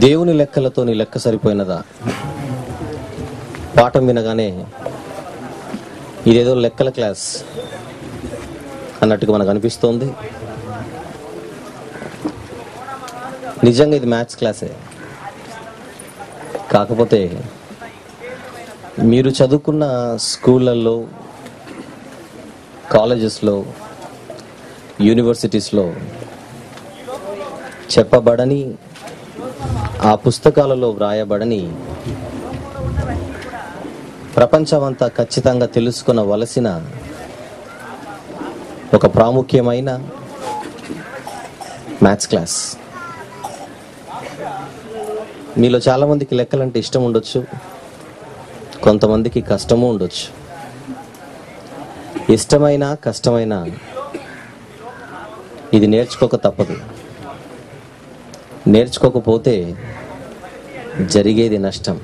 దేవుని లెక్కలతో నీ లెక్క సరిపోయినదా పాఠం వినగానే ఇదేదో లెక్కల క్లాస్ అన్నట్టుగా మనకు అనిపిస్తోంది నిజంగా ఇది మ్యాథ్స్ క్లాసే కాకపోతే మీరు చదువుకున్న స్కూళ్ళల్లో కాలేజెస్లో యూనివర్సిటీస్లో చెప్పబడని ఆ పుస్తకాలలో వ్రాయబడని ప్రపంచమంతా ఖచ్చితంగా తెలుసుకునవలసిన ఒక ప్రాముఖ్యమైన మ్యాథ్స్ క్లాస్ మీలో చాలామందికి లెక్కలంటే ఇష్టం ఉండొచ్చు కొంతమందికి కష్టము ఉండొచ్చు ఇష్టమైన కష్టమైన ఇది నేర్చుకోక తప్పదు నేర్చుకోకపోతే జరిగేది నష్టం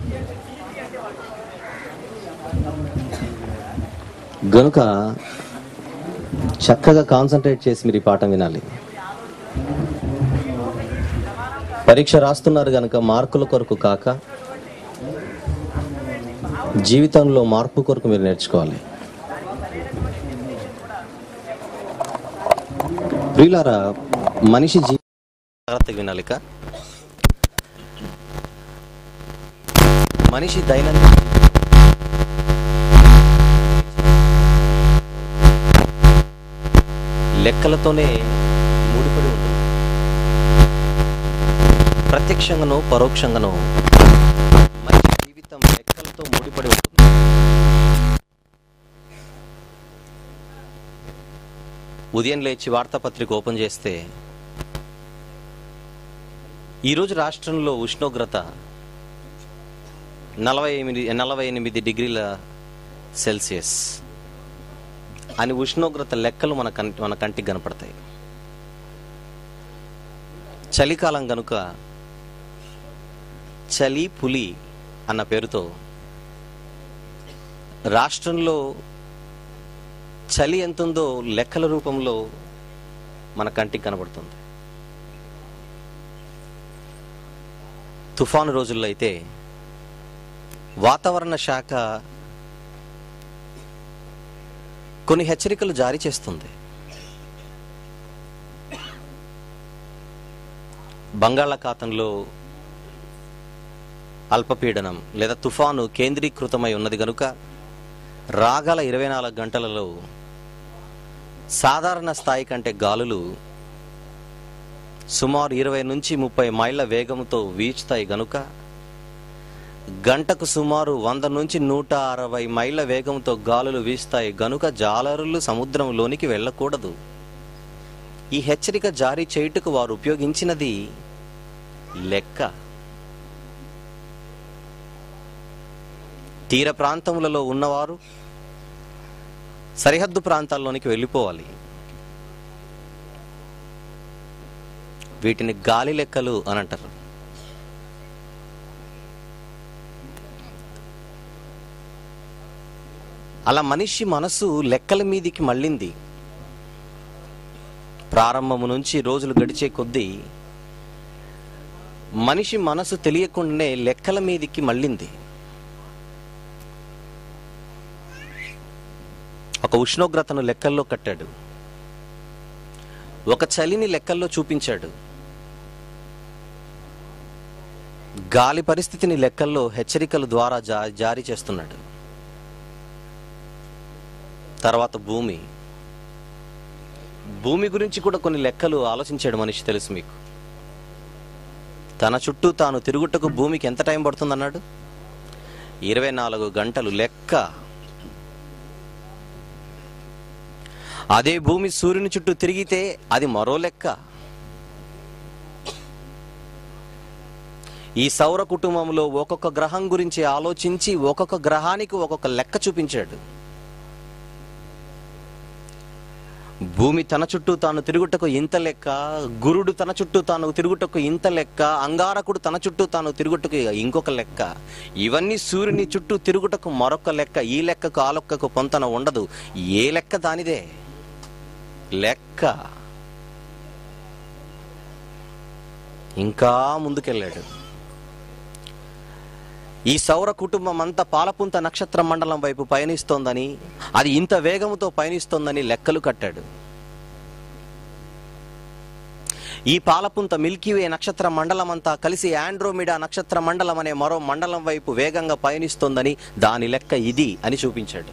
గనుక చక్కగా కాన్సన్ట్రేట్ చేసి మీరు ఈ పాఠం వినాలి పరీక్ష రాస్తున్నారు కనుక మార్కుల కొరకు కాక జీవితంలో మార్పు కొరకు మీరు నేర్చుకోవాలి ప్రియులారా మనిషి జీ జాగ్రత్తగా వినాలి ఇక. మనిషి దైనందిన లెక్కలతోనే ముడిపడి ఉంటుంది ప్రత్యక్షంగానో పరోక్షంగానో మనిషి జీవితం లెక్కలతో ముడిపడి ఉంటుంది ఉదయం లేచి వార్తాపత్రిక ఓపెన్ చేస్తే ఈరోజు రాష్ట్రంలో ఉష్ణోగ్రత నలభై ఎనిమిది నలభై ఎనిమిది డిగ్రీల సెల్సియస్ అని ఉష్ణోగ్రత లెక్కలు మన కంటి మన కంటికి కనపడతాయి చలికాలం గనుక చలి పులి అన్న పేరుతో రాష్ట్రంలో చలి ఎంతుందో లెక్కల రూపంలో మన కంటికి కనబడుతుంది తుఫాను రోజుల్లో అయితే వాతావరణ శాఖ కొన్ని హెచ్చరికలు జారీ చేస్తుంది బంగాళాఖాతంలో అల్పపీడనం లేదా తుఫాను కేంద్రీకృతమై ఉన్నది గనుక రాగల ఇరవై నాలుగు గంటలలో సాధారణ స్థాయి కంటే గాలులు సుమారు ఇరవై నుంచి ముప్పై మైళ్ళ వేగంతో వీచుతాయి గనుక గంటకు సుమారు వంద నుంచి నూట అరవై మైళ్ళ వేగంతో గాలులు వీస్తాయి గనుక జాలరులు సముద్రంలోనికి వెళ్ళకూడదు ఈ హెచ్చరిక జారీ చేయుటకు వారు ఉపయోగించినది లెక్క తీర ప్రాంతములలో ఉన్నవారు సరిహద్దు ప్రాంతాల్లోనికి వెళ్ళిపోవాలి వీటిని గాలి లెక్కలు అని అంటారు అలా మనిషి మనసు లెక్కల మీదికి మళ్ళింది ప్రారంభము నుంచి రోజులు గడిచే కొద్దీ మనిషి మనసు తెలియకుండానే లెక్కల మీదికి మళ్ళింది ఒక ఉష్ణోగ్రతను లెక్కల్లో కట్టాడు ఒక చలిని లెక్కల్లో చూపించాడు గాలి పరిస్థితిని లెక్కల్లో హెచ్చరికల ద్వారా జా జారీ చేస్తున్నాడు తర్వాత భూమి భూమి గురించి కూడా కొన్ని లెక్కలు ఆలోచించాడు మనిషి తెలుసు మీకు తన చుట్టూ తాను తిరుగుటకు భూమికి ఎంత టైం పడుతుందన్నాడు ఇరవై నాలుగు గంటలు లెక్క అదే భూమి సూర్యుని చుట్టూ తిరిగితే అది మరో లెక్క ఈ సౌర కుటుంబంలో ఒక్కొక్క గ్రహం గురించి ఆలోచించి ఒక్కొక్క గ్రహానికి ఒక్కొక్క లెక్క చూపించాడు భూమి తన చుట్టూ తాను తిరుగుటకు ఇంత లెక్క గురుడు తన చుట్టూ తాను తిరుగుటకు ఇంత లెక్క అంగారకుడు తన చుట్టూ తాను తిరుగుటకు ఇంకొక లెక్క ఇవన్నీ సూర్యుని చుట్టూ తిరుగుటకు మరొక లెక్క ఈ లెక్కకు ఆ లెక్కకు పొంతన ఉండదు ఏ లెక్క దానిదే లెక్క ఇంకా ముందుకెళ్ళాడు ఈ సౌర కుటుంబం అంతా పాలపుంత నక్షత్ర మండలం వైపు పయనిస్తోందని అది ఇంత వేగముతో పయనిస్తోందని లెక్కలు కట్టాడు ఈ పాలపుంత మిల్కీవే నక్షత్ర మండలం అంతా కలిసి ఆండ్రోమిడా నక్షత్ర మండలం అనే మరో మండలం వైపు వేగంగా పయనిస్తోందని దాని లెక్క ఇది అని చూపించాడు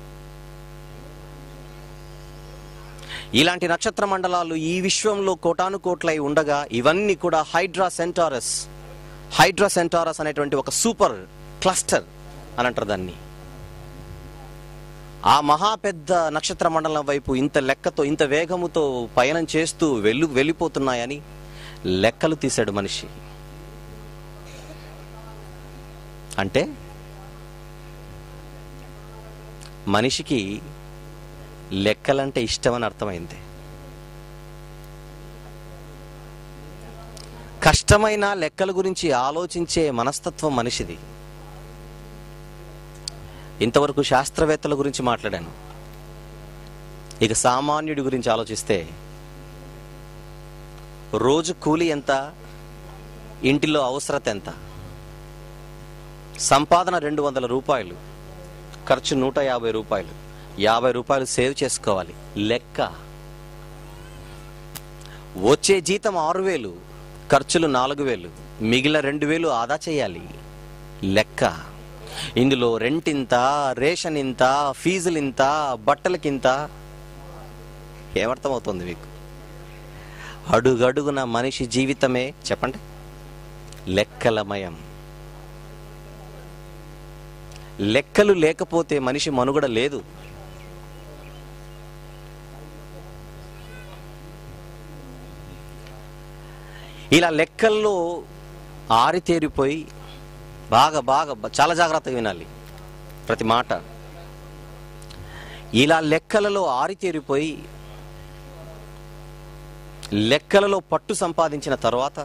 ఇలాంటి నక్షత్ర మండలాలు ఈ విశ్వంలో కోటాను కోట్లై ఉండగా ఇవన్నీ కూడా హైడ్రా సెంటారస్ హైడ్రా సెంటారస్ అనేటువంటి ఒక సూపర్ క్లస్టర్ అని అంటారు దాన్ని ఆ మహా పెద్ద నక్షత్ర మండలం వైపు ఇంత లెక్కతో ఇంత వేగముతో పయనం చేస్తూ వెళ్ళు వెళ్ళిపోతున్నాయని లెక్కలు తీశాడు మనిషి అంటే మనిషికి లెక్కలంటే ఇష్టమని అర్థమైంది కష్టమైన లెక్కల గురించి ఆలోచించే మనస్తత్వం మనిషిది ఇంతవరకు శాస్త్రవేత్తల గురించి మాట్లాడాను ఇక సామాన్యుడి గురించి ఆలోచిస్తే రోజు కూలి ఎంత ఇంటిలో అవసరత ఎంత సంపాదన రెండు వందల రూపాయలు ఖర్చు నూట యాభై రూపాయలు యాభై రూపాయలు సేవ్ చేసుకోవాలి లెక్క వచ్చే జీతం ఆరు వేలు ఖర్చులు నాలుగు వేలు మిగిలిన రెండు వేలు ఆదా చేయాలి లెక్క ఇందులో రెంట్ ఇంత రేషన్ ఇంత ఫీజులు ఇంత బట్టలకింత ఏమర్థమవుతుంది మీకు అడుగడుగున మనిషి జీవితమే చెప్పండి లెక్కలమయం లెక్కలు లేకపోతే మనిషి మనుగడ లేదు ఇలా లెక్కల్లో ఆరితేరిపోయి బాగా బాగా బ- చాలా జాగ్రత్తగా వినాలి ప్రతి మాట ఇలా లెక్కలలో ఆరితేరిపోయి లెక్కలలో పట్టు సంపాదించిన తర్వాత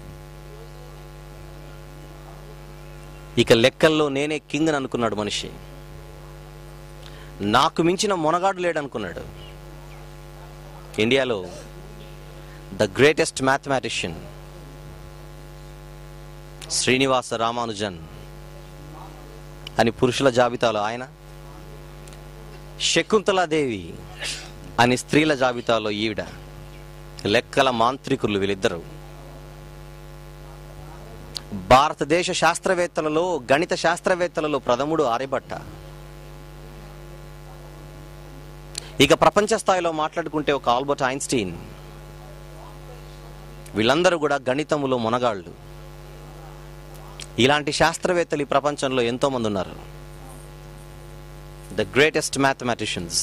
ఇక లెక్కల్లో నేనే కింగ్ అని అనుకున్నాడు మనిషి నాకు మించిన మొనగాడు లేడనుకున్నాడు ఇండియాలో the greatest mathematician Srinivasa Ramanujan అని పురుషుల జాబితాలో ఆయన శకుంతలాదేవి అని స్త్రీల జాబితాలో ఈవిడ లెక్కల మాంత్రికులు వీళ్ళిద్దరు భారతదేశ శాస్త్రవేత్తలలో గణిత శాస్త్రవేత్తలలో ప్రథముడు ఆర్యభట్ట ఇక ప్రపంచ స్థాయిలో మాట్లాడుకుంటే ఒక ఆల్బర్ట్ ఐన్స్టీన్ వీళ్ళందరూ కూడా గణితములో మునగాళ్ళు ఇలాంటి శాస్త్రవేత్తలు ఈ ప్రపంచంలో ఎంతో మంది ఉన్నారు ద గ్రేటెస్ట్ మ్యాథమెటిషియన్స్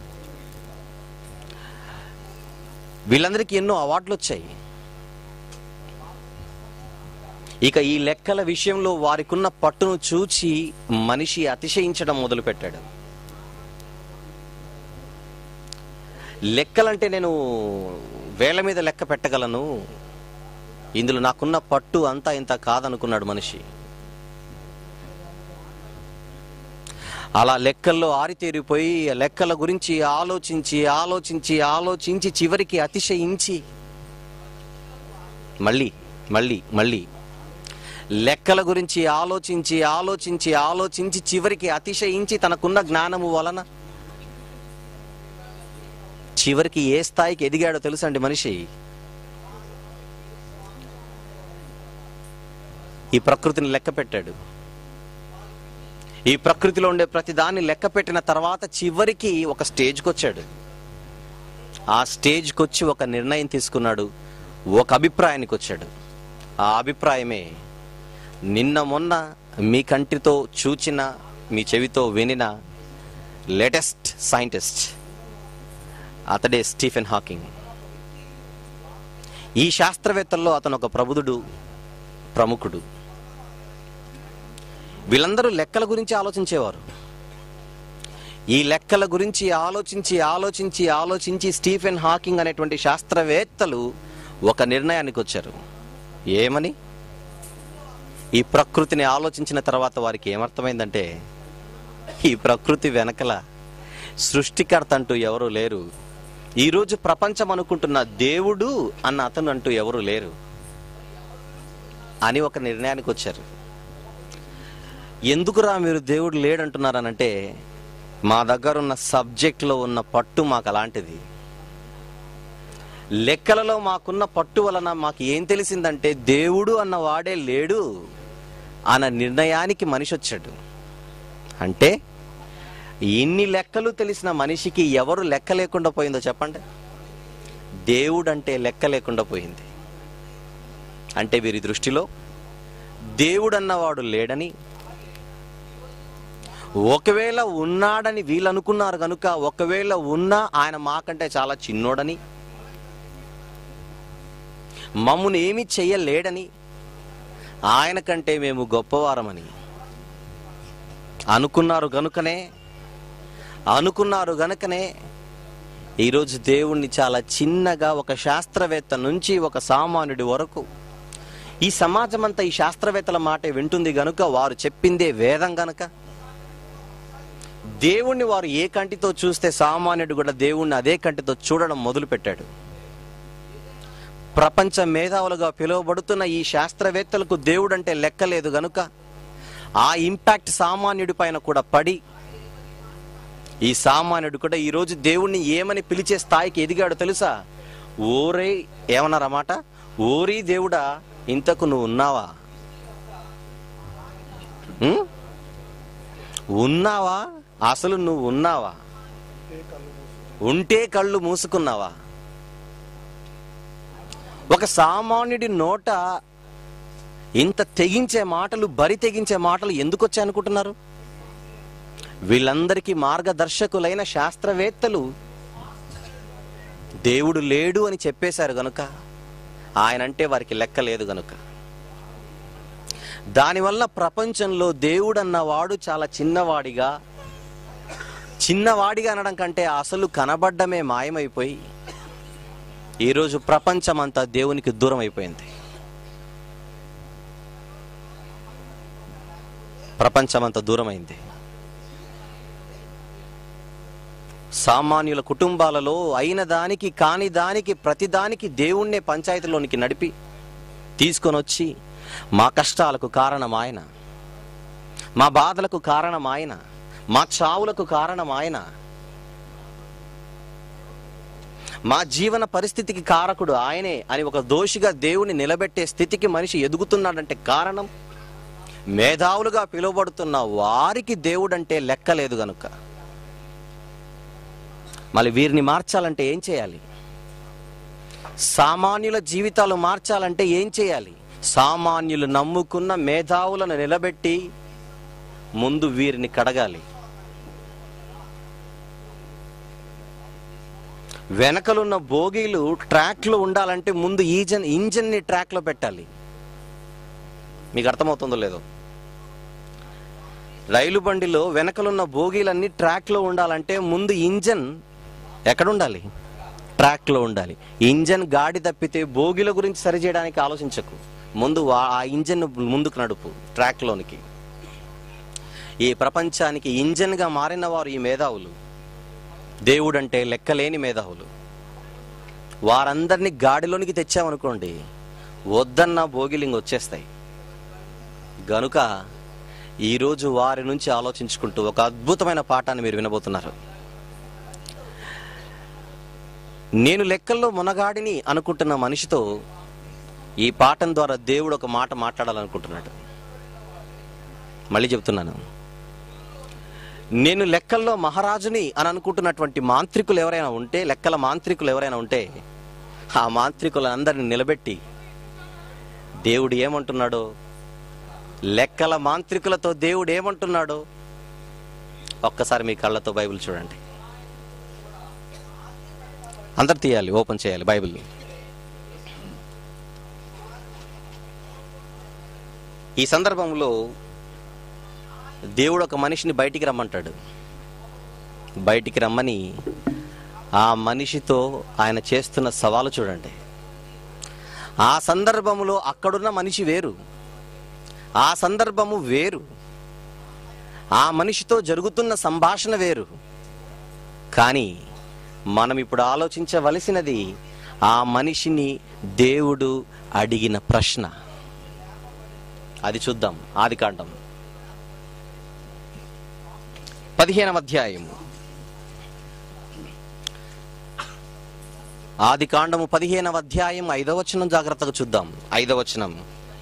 వీళ్ళందరికీ ఎన్నో అవార్డులు వచ్చాయి ఇక ఈ లెక్కల విషయంలో వారికున్న పట్టును చూచి మనిషి అతిశయించడం మొదలుపెట్టాడు లెక్కలంటే నేను వేల మీద లెక్క పెట్టగలను ఇందులో నాకున్న పట్టు అంతా ఇంత కాదనుకున్నాడు మనిషి అలా లెక్కల్లో ఆరితేరిపోయి ఆ లెక్కల గురించి ఆలోచించి ఆలోచించి ఆలోచించి చివరికి అతిశయించి మళ్ళీ మళ్ళీ మళ్ళీ లెక్కల గురించి ఆలోచించి ఆలోచించి ఆలోచించి చివరికి అతిశయించి తనకున్న జ్ఞానము వలన చివరికి ఏ స్థాయికి ఎదిగాడో తెలుసండి మనిషి ఈ ప్రకృతిని లెక్క పెట్టాడు ఈ ప్రకృతిలో ఉండే ప్రతి దాన్ని లెక్క పెట్టిన తర్వాత చివరికి ఒక స్టేజ్కి వచ్చాడు ఆ స్టేజ్కి వచ్చి ఒక నిర్ణయం తీసుకున్నాడు ఒక అభిప్రాయానికి వచ్చాడు ఆ అభిప్రాయమే నిన్న మొన్న మీ కంటితో చూచిన మీ చెవితో వినిన లేటెస్ట్ సైంటిస్ట్ అతడే స్టీఫెన్ హాకింగ్ ఈ శాస్త్రవేత్తల్లో అతను ఒక ప్రబుధుడు ప్రముఖుడు వీళ్ళందరూ లెక్కల గురించి ఆలోచించేవారు ఈ లెక్కల గురించి ఆలోచించి ఆలోచించి ఆలోచించి స్టీఫెన్ హాకింగ్ అనేటువంటి శాస్త్రవేత్తలు ఒక నిర్ణయానికి వచ్చారు ఏమని ఈ ప్రకృతిని ఆలోచించిన తర్వాత వారికి ఏమర్థమైందంటే ఈ ప్రకృతి వెనకల సృష్టికర్త అంటూ ఎవరు లేరు ఈరోజు ప్రపంచం అనుకుంటున్న దేవుడు అన్న అతను అంటూ ఎవరు లేరు అని ఒక నిర్ణయానికి వచ్చారు ఎందుకురా మీరు దేవుడు లేడంటున్నారనంటే మా దగ్గర ఉన్న సబ్జెక్ట్లో ఉన్న పట్టు మాకు అలాంటిది లెక్కలలో మాకున్న పట్టు వలన మాకు ఏం తెలిసిందంటే దేవుడు అన్న వాడే లేడు అన్న నిర్ణయానికి మనిషి వచ్చాడు అంటే ఇన్ని లెక్కలు తెలిసిన మనిషికి ఎవరు లెక్క లేకుండా పోయిందో చెప్పండి దేవుడు అంటే లెక్క లేకుండా పోయింది అంటే వీరి దృష్టిలో దేవుడు అన్నవాడు లేడని ఒకవేళ ఉన్నాడని వీళ్ళు అనుకున్నారు కనుక ఒకవేళ ఉన్నా ఆయన మాకంటే చాలా చిన్నోడని మమ్మును ఏమీ చెయ్యలేడని ఆయన కంటే మేము గొప్పవారమని అనుకున్నారు గనుకనే అనుకున్నారు గనుకనే ఈరోజు దేవుణ్ణి చాలా చిన్నగా ఒక శాస్త్రవేత్త నుంచి ఒక సామాన్యుడి వరకు ఈ సమాజం అంతా ఈ శాస్త్రవేత్తల మాట వింటుంది గనుక వారు చెప్పిందే వేదం గనక దేవుణ్ణి వారు ఏ కంటితో చూస్తే సామాన్యుడు కూడా దేవుణ్ణి అదే కంటితో చూడడం మొదలుపెట్టాడు ప్రపంచ మేధావులుగా పిలువబడుతున్న ఈ శాస్త్రవేత్తలకు దేవుడు అంటే లెక్కలేదు గనుక ఆ ఇంపాక్ట్ సామాన్యుడి పైన కూడా పడి ఈ సామాన్యుడు కూడా ఈరోజు దేవుణ్ణి ఏమని పిలిచే స్థాయికి ఎదిగాడు తెలుసా ఓరే ఏమన్నారన్నమాట ఓరి దేవుడా ఇంతకు నువ్వు ఉన్నావా ఉం? ఉన్నావా అసలు నువ్వు ఉన్నావా ఉంటే కళ్ళు మూసుకున్నావా ఒక సామాన్యుడి నోట ఇంత తెగించే మాటలు బరి తెగించే మాటలు ఎందుకు వచ్చాయనుకుంటున్నారు వీళ్ళందరికీ మార్గదర్శకులైన శాస్త్రవేత్తలు దేవుడు లేడు అని చెప్పేశారు గనుక ఆయన అంటే వారికి లెక్క లేదు గనుక దానివల్ల ప్రపంచంలో దేవుడు అన్నవాడు చాలా చిన్నవాడిగా చిన్నవాడిగా అనడం కంటే అసలు కనబడ్డమే మాయమైపోయి ఈరోజు ప్రపంచమంతా దేవునికి దూరం అయిపోయింది ప్రపంచమంతా దూరమైంది సామాన్యుల కుటుంబాలలో అయిన దానికి కాని దానికి ప్రతి దానికి దేవుణ్ణే పంచాయతీలోనికి నడిపి తీసుకొని వచ్చి మా కష్టాలకు కారణం ఆయన మా బాధలకు కారణం ఆయన మా చావులకు కారణం ఆయన మా జీవన పరిస్థితికి కారకుడు ఆయనే అని ఒక దోషిగా దేవుని నిలబెట్టే స్థితికి మనిషి ఎదుగుతున్నాడంటే కారణం మేధావులుగా పిలువబడుతున్న వారికి దేవుడంటే లెక్కలేదు గనుక మళ్ళీ వీరిని మార్చాలంటే ఏం చేయాలి సామాన్యుల జీవితాలు మార్చాలంటే ఏం చేయాలి సామాన్యులు నమ్ముకున్న మేధావులను నిలబెట్టి ముందు వీరిని కడగాలి వెనకలున్న బోగీలు ట్రాక్లో ఉండాలంటే ముందు ఈజన్ ఇంజన్ని ట్రాక్లో పెట్టాలి మీకు అర్థమవుతుందో లేదో రైలు బండిలో వెనకలున్న బోగీలన్నీ ట్రాక్లో ఉండాలంటే ముందు ఇంజన్ ఎక్కడ ఉండాలి ట్రాక్లో ఉండాలి ఇంజన్ గాడి తప్పితే బోగిల గురించి సరిచేయడానికి ఆలోచించకు ముందు వా- ఆ ఇంజన్ ముందుకు నడుపు ట్రాక్లోనికి ఈ ప్రపంచానికి ఇంజన్గా మారిన వారు ఈ మేధావులు దేవుడంటే లెక్కలేని మేధావులు వారందరినీ గాడిలోనికి తెచ్చామనుకోండి వద్దన్న భోగిలింగ్ వచ్చేస్తాయి గనుక ఈరోజు వారి నుంచి ఆలోచించుకుంటూ ఒక అద్భుతమైన పాఠాన్ని మీరు వినబోతున్నారు నేను లెక్కల్లో మునగాడిని అనుకుంటున్న మనిషితో ఈ పాఠం ద్వారా దేవుడు ఒక మాట మాట్లాడాలనుకుంటున్నాడు మళ్ళీ చెప్తున్నాను నేను లెక్కల్లో మహారాజుని అని అనుకుంటున్నటువంటి మాంత్రికులు ఎవరైనా ఉంటే లెక్కల మాంత్రికులు ఎవరైనా ఉంటే ఆ మాంత్రికులందరిని నిలబెట్టి దేవుడు ఏమంటున్నాడో లెక్కల మాంత్రికులతో దేవుడు ఏమంటున్నాడో ఒక్కసారి మీ కళ్ళతో బైబిల్ చూడండి అందరు తీయాలి ఓపెన్ చేయాలి బైబిల్ని ఈ సందర్భంలో దేవుడు ఒక మనిషిని బయటికి రమ్మంటాడు బయటికి రమ్మని ఆ మనిషితో ఆయన చేస్తున్న సవాలు చూడండి ఆ సందర్భములో అక్కడున్న మనిషి వేరు ఆ సందర్భము వేరు ఆ మనిషితో జరుగుతున్న సంభాషణ వేరు కానీ మనం ఇప్పుడు ఆలోచించవలసినది ఆ మనిషిని దేవుడు అడిగిన ప్రశ్న అది చూద్దాం ఆది కాండం పదిహేనవ అధ్యాయము ఆది కాండము పదిహేనవ అధ్యాయం ఐదవ వచనం జాగ్రత్తగా చూద్దాం ఐదవ వచనం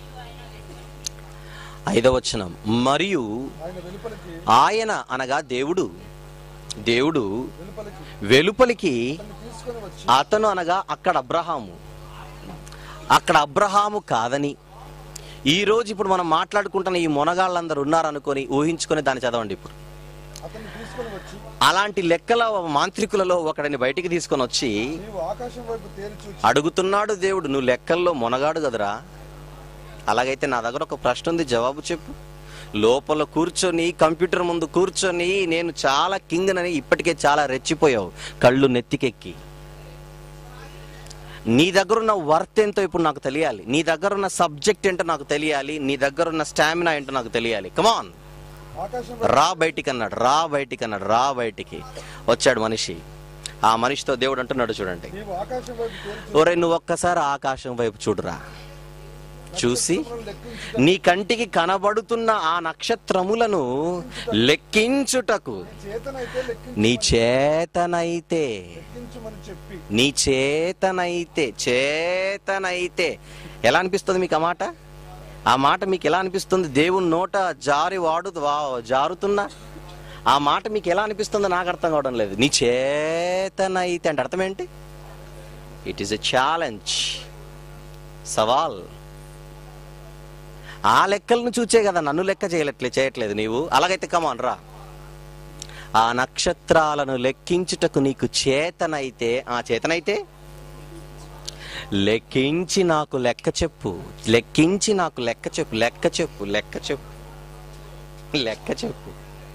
ఐదవ వచనం మరియు ఆయన వెలుపలికి ఆయన అనగా దేవుడు దేవుడు వెలుపలికి వెలుపలికి అతన్ని తీసుకొని వచ్చి అతను అనగా అక్కడ అబ్రహాము అక్కడ అబ్రహాము కాదని ఈ రోజు ఇప్పుడు మనం మాట్లాడుకుంటున్న ఈ మొనగాళ్ళందరూ ఉన్నారనుకొని ఊహించుకొని దాన్ని చదవండి ఇప్పుడు అతన్ని తీసుకొని వచ్చి అలాంటి లెక్కల మాంత్రికులలో ఒకడిని బయటికి తీసుకొని వచ్చి నీవు ఆకాశం వైపు తేరి చూచి అడుగుతున్నాడు దేవుడు నువ్వు లెక్కల్లో మొనగాడు కదరా అలాగైతే నా దగ్గర ఒక ప్రశ్న ఉంది జవాబు చెప్పు లోపల కూర్చొని కంప్యూటర్ ముందు కూర్చొని నేను చాలా కింగ్ అని ఇప్పటికే చాలా రెచ్చిపోయావు కళ్ళు నెత్తికెక్కి నీ దగ్గర ఉన్న వర్త్ ఏంటో ఇప్పుడు నాకు తెలియాలి నీ దగ్గర ఉన్న సబ్జెక్ట్ ఏంటో నాకు తెలియాలి నీ దగ్గర ఉన్న స్టామినా ఏంటో నాకు తెలియాలి కమాన్ ఆకాశం రా బయటికి అన్నాడు రా బయటికి అన్నాడు రా బయటికి వచ్చాడు మనిషి ఆ మనిషితో దేవుడు అంటున్నాడు చూడండి నీవు ఆకాశం వైపు తేరి ఒరే నువ్వు ఒక్కసారి ఆకాశం వైపు చూడురా చూసి నక్షత్రములను లెక్కించుట నీ కంటికి కనబడుతున్న ఆ నక్షత్రములను లెక్కించుటకు చేతనైతే లెక్కించు నీ చేతనైతే లెక్కించమని చెప్పి నీ చేతనైతే చేతనైతే ఎలా అనిపిస్తుంది మీకు ఆ మాట ఆ మాట మీకు ఎలా అనిపిస్తుంది దేవుని నోట జారి వాడు వా- జారుతున్నా ఆ మాట మీకు ఎలా అనిపిస్తుందో నాకు అర్థం కావడం లేదు నీ చేతనైతే అంటే అర్థం ఏంటి ఇట్ ఈస్ ఎ ఛాలెంజ్ సవాల్ ఆ లెక్కలను చూచే కదా నన్ను లెక్క చేయట్లే చేయట్లేదు నీవు అలాగైతే కమాన్ రా ఆ నక్షత్రాలను లెక్కించుటకు నీకు చేతనైతే ఆ చేతనైతే లెక్కించి నాకు లెక్క చెప్పు లెక్కించి నాకు లెక్క చెప్పు లెక్క చెప్పు లెక్క చెప్పు లెక్క చెప్పు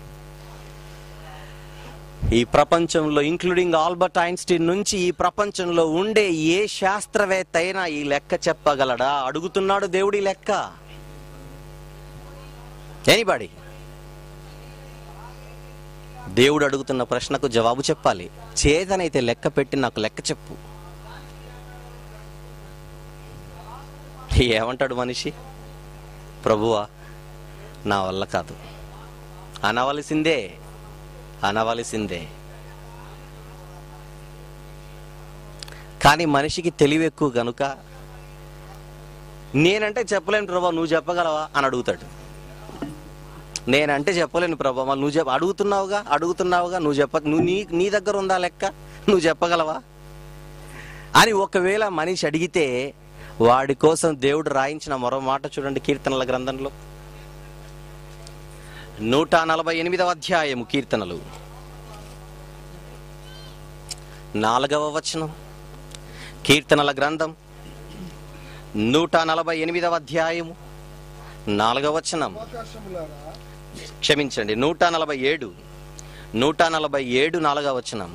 ఈ ప్రపంచంలో ఇంక్లూడింగ్ ఆల్బర్ట్ ఐన్స్టీన్ నుంచి ఈ ప్రపంచంలో ఉండే ఏ శాస్త్రవేత్త అయినా ఈ లెక్క చెప్పగలడా అడుగుతున్నాడు దేవుడి లెక్క ఎనీబడి దేవుడు అడుగుతున్న ప్రశ్నకు జవాబు చెప్పాలి చేతనైతే లెక్క పెట్టి నాకు లెక్క చెప్పు ఏమంటాడు మనిషి ప్రభువా నా వల్ల కాదు అనవలసిందే అనవలసిందే కానీ మనిషికి తెలివి ఎక్కువ గనుక నేనంటే చెప్పలేను ప్రభా నువ్వు చెప్పగలవా అని అడుగుతాడు నేనంటే చెప్పలేను ప్రభా మళ్ళీ నువ్వు చెప్ప అడుగుతున్నావుగా అడుగుతున్నావుగా నువ్వు చెప్ప నువ్వు నీ నీ దగ్గర ఉందా లెక్క నువ్వు చెప్పగలవా అని ఒకవేళ మనిషి అడిగితే వాడి కోసం దేవుడు రాయించిన మరో మాట చూడండి కీర్తనల గ్రంథంలో నూట నలభై ఎనిమిదవ అధ్యాయము కీర్తనలు నాలుగవ వచనం కీర్తనల గ్రంథం నూట నలభై ఎనిమిదవ అధ్యాయము నాలుగవ వచనం ఆకాశములారా క్షమించండి నూట నలభై ఏడు నూట నలభై ఏడు నాలుగవ వచనం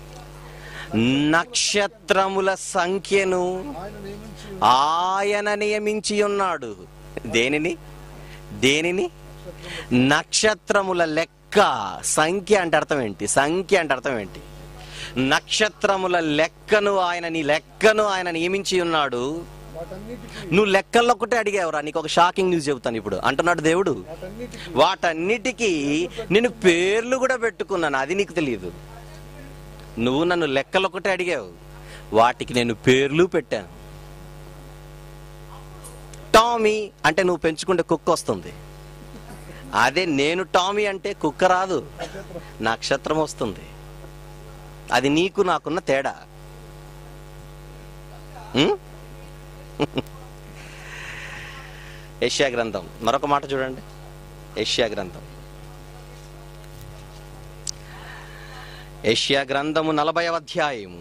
నక్షత్రముల సంఖ్యను ఆయన నియమించి ఆయన నియమించి ఉన్నాడు దేనిని దేనిని నక్షత్రముల లెక్క సంఖ్య అంటే అర్థం ఏంటి సంఖ్య అంటే అర్థం ఏంటి నక్షత్రముల లెక్కను ఆయన నీ లెక్కను ఆయన నియమించి ఉన్నాడు వాటన్నిటికీ నువ్వు లెక్కల్లో ఒకటే అడిగావురా నీకు ఒక షాకింగ్ న్యూస్ చెబుతాను ఇప్పుడు అంటున్నాడు దేవుడు వాటన్నిటికీ వాటన్నిటికీ నేను పేర్లు కూడా పెట్టుకున్నాను అది నీకు తెలియదు నువ్వు నన్ను లెక్కలు ఒకటే అడిగావు వాటికి నేను పేర్లు పెట్టాను టామీ అంటే నువ్వు పెంచుకుంటే కుక్క వస్తుంది అదే నేను టామీ అంటే కుక్క రాదు నక్షత్రం వస్తుంది అది నీకు నాకున్న తేడా ఉం? యెషయా గ్రంథం మరొక మాట చూడండి యెషయా గ్రంథం యెషయా గ్రంథము నలభై అధ్యాయము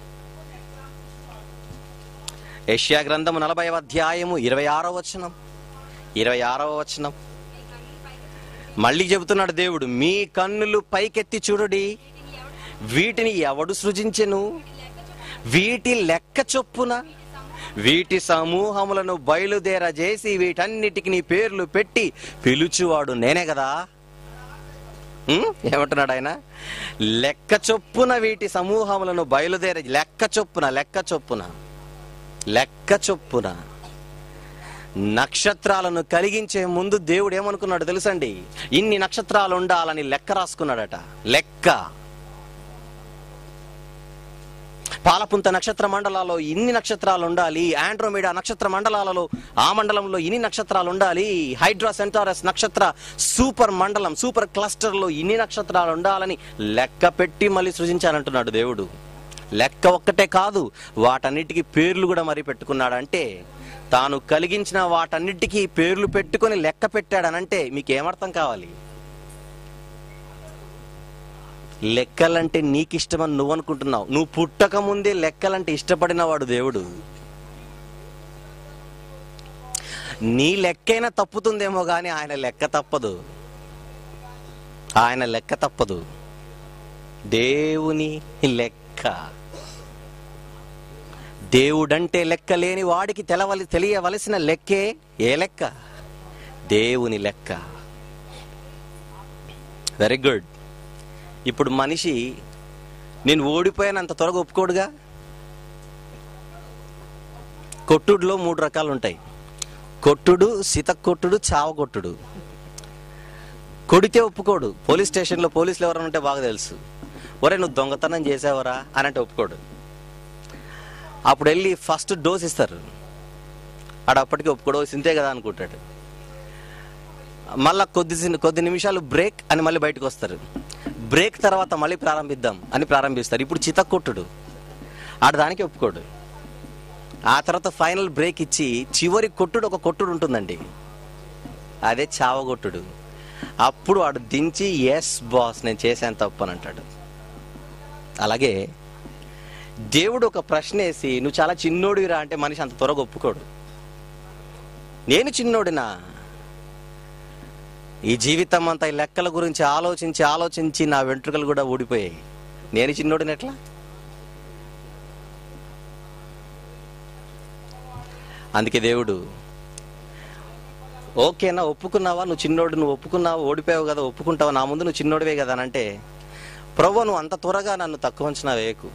యెషయా గ్రంథము నలభై అధ్యాయము ఇరవై ఆరో వచనం ఇరవై ఆరవ వచనం మళ్ళీ చెబుతున్నాడు దేవుడు మీ కన్నులు పైకెత్తి చూడుడి వీటిని ఎవడు సృజించెను వీటి లెక్క చొప్పున వీటి సమూహములను బయలుదేరజేసి వీటన్నిటికి నీ పేర్లు పెట్టి పిలుచువాడు నేనే కదా ఉం? ఏమంటున్నాడు ఆయన లెక్క చొప్పున వీటి సమూహములను బయలుదేర లెక్క చొప్పున లెక్క చొప్పున లెక్క చొప్పున నక్షత్రాలను కలిగించే ముందు దేవుడు ఏమనుకున్నాడు తెలుసండి ఇన్ని నక్షత్రాలు ఉండాలని లెక్క రాసుకున్నాడట లెక్క పాలపుంత నక్షత్ర మండలాల్లో ఇన్ని నక్షత్రాలు ఉండాలి ఆండ్రోమీడా నక్షత్ర మండలాలలో ఆ మండలంలో ఇన్ని నక్షత్రాలు ఉండాలి హైడ్రా సెంటారస్ నక్షత్ర సూపర్ మండలం సూపర్ క్లస్టర్లో ఇన్ని నక్షత్రాలు ఉండాలని లెక్క పెట్టి మళ్ళీ సృజించాలంటున్నాడు దేవుడు లెక్క ఒక్కటే కాదు వాటన్నిటికీ పేర్లు కూడా మరి పెట్టుకున్నాడంటే తాను కలిగించిన వాటన్నిటికీ పేర్లు పెట్టుకొని లెక్క పెట్టాడనంటే మీకు ఏమర్థం కావాలి లెక్కలంటే నీకు ఇష్టమని నువ్వు అనుకుంటున్నావు నువ్వు పుట్టక ముందే లెక్కలంటే ఇష్టపడిన వాడు దేవుడు నీ లెక్కైనా తప్పుతుందేమో కానీ ఆయన లెక్క తప్పదు ఆయన లెక్క తప్పదు దేవుని లెక్క దేవుడంటే లెక్క లేని వాడికి తెలవలి తెలియవలసిన లెక్కే ఏ లెక్క దేవుని లెక్క వెరీ గుడ్ ఇప్పుడు మనిషి నేను ఓడిపోయానంత త్వరగా ఒప్పుకోడుగా కొట్టుడులో మూడు రకాలు ఉంటాయి కొట్టుడు సితక్కొట్టుడు చావగొట్టుడు కొడితే ఒప్పుకోడు పోలీస్ స్టేషన్లో పోలీసులు ఎవరైనా ఉంటే బాగా తెలుసు ఒరే నువ్వు దొంగతనం చేసావరా అని అంటే ఒప్పుకోడు అప్పుడు వెళ్ళి ఫస్ట్ డోస్ ఇస్తారు ఆడ అప్పటికి ఒప్పుకోడు సింతే కదా అనుకుంటాడు మళ్ళా కొద్ది సి- కొద్ది నిమిషాలు బ్రేక్ అని మళ్ళీ బయటకు వస్తారు బ్రేక్ తర్వాత మళ్ళీ ప్రారంభిద్దాం అని ప్రారంభిస్తారు ఇప్పుడు చితక్కొట్టుడు ఆడ దానికి ఒప్పుకోడు ఆ తర్వాత ఫైనల్ బ్రేక్ ఇచ్చి చివరి కొట్టుడు ఒక కొట్టుడు ఉంటుందండి అదే చావగొట్టుడు అప్పుడు వాడు దించి ఎస్ బాస్ నేను చేశాను తప్పు అని అంటాడు అలాగే దేవుడు ఒక ప్రశ్న వేసి నువ్వు చాలా చిన్నోడిరా అంటే మనిషి అంత త్వరగా ఒప్పుకోడు నేను చిన్నోడినా ఈ జీవితం అంతా ఈ లెక్కల గురించి ఆలోచించి ఆలోచించి నా వెంట్రుకలు కూడా ఊడిపోయాయి నేను చిన్నోడిని ఎట్లా అందుకే దేవుడు ఓకేనా ఒప్పుకున్నావా నువ్వు చిన్నోడు నువ్వు ఒప్పుకున్నావా ఓడిపోయావు కదా ఒప్పుకుంటావా నా ముందు నువ్వు చిన్నోడివే కదా అని అంటే ప్రభు నువ్వు అంత త్వరగా నన్ను తక్కువ అంచనా వేయకు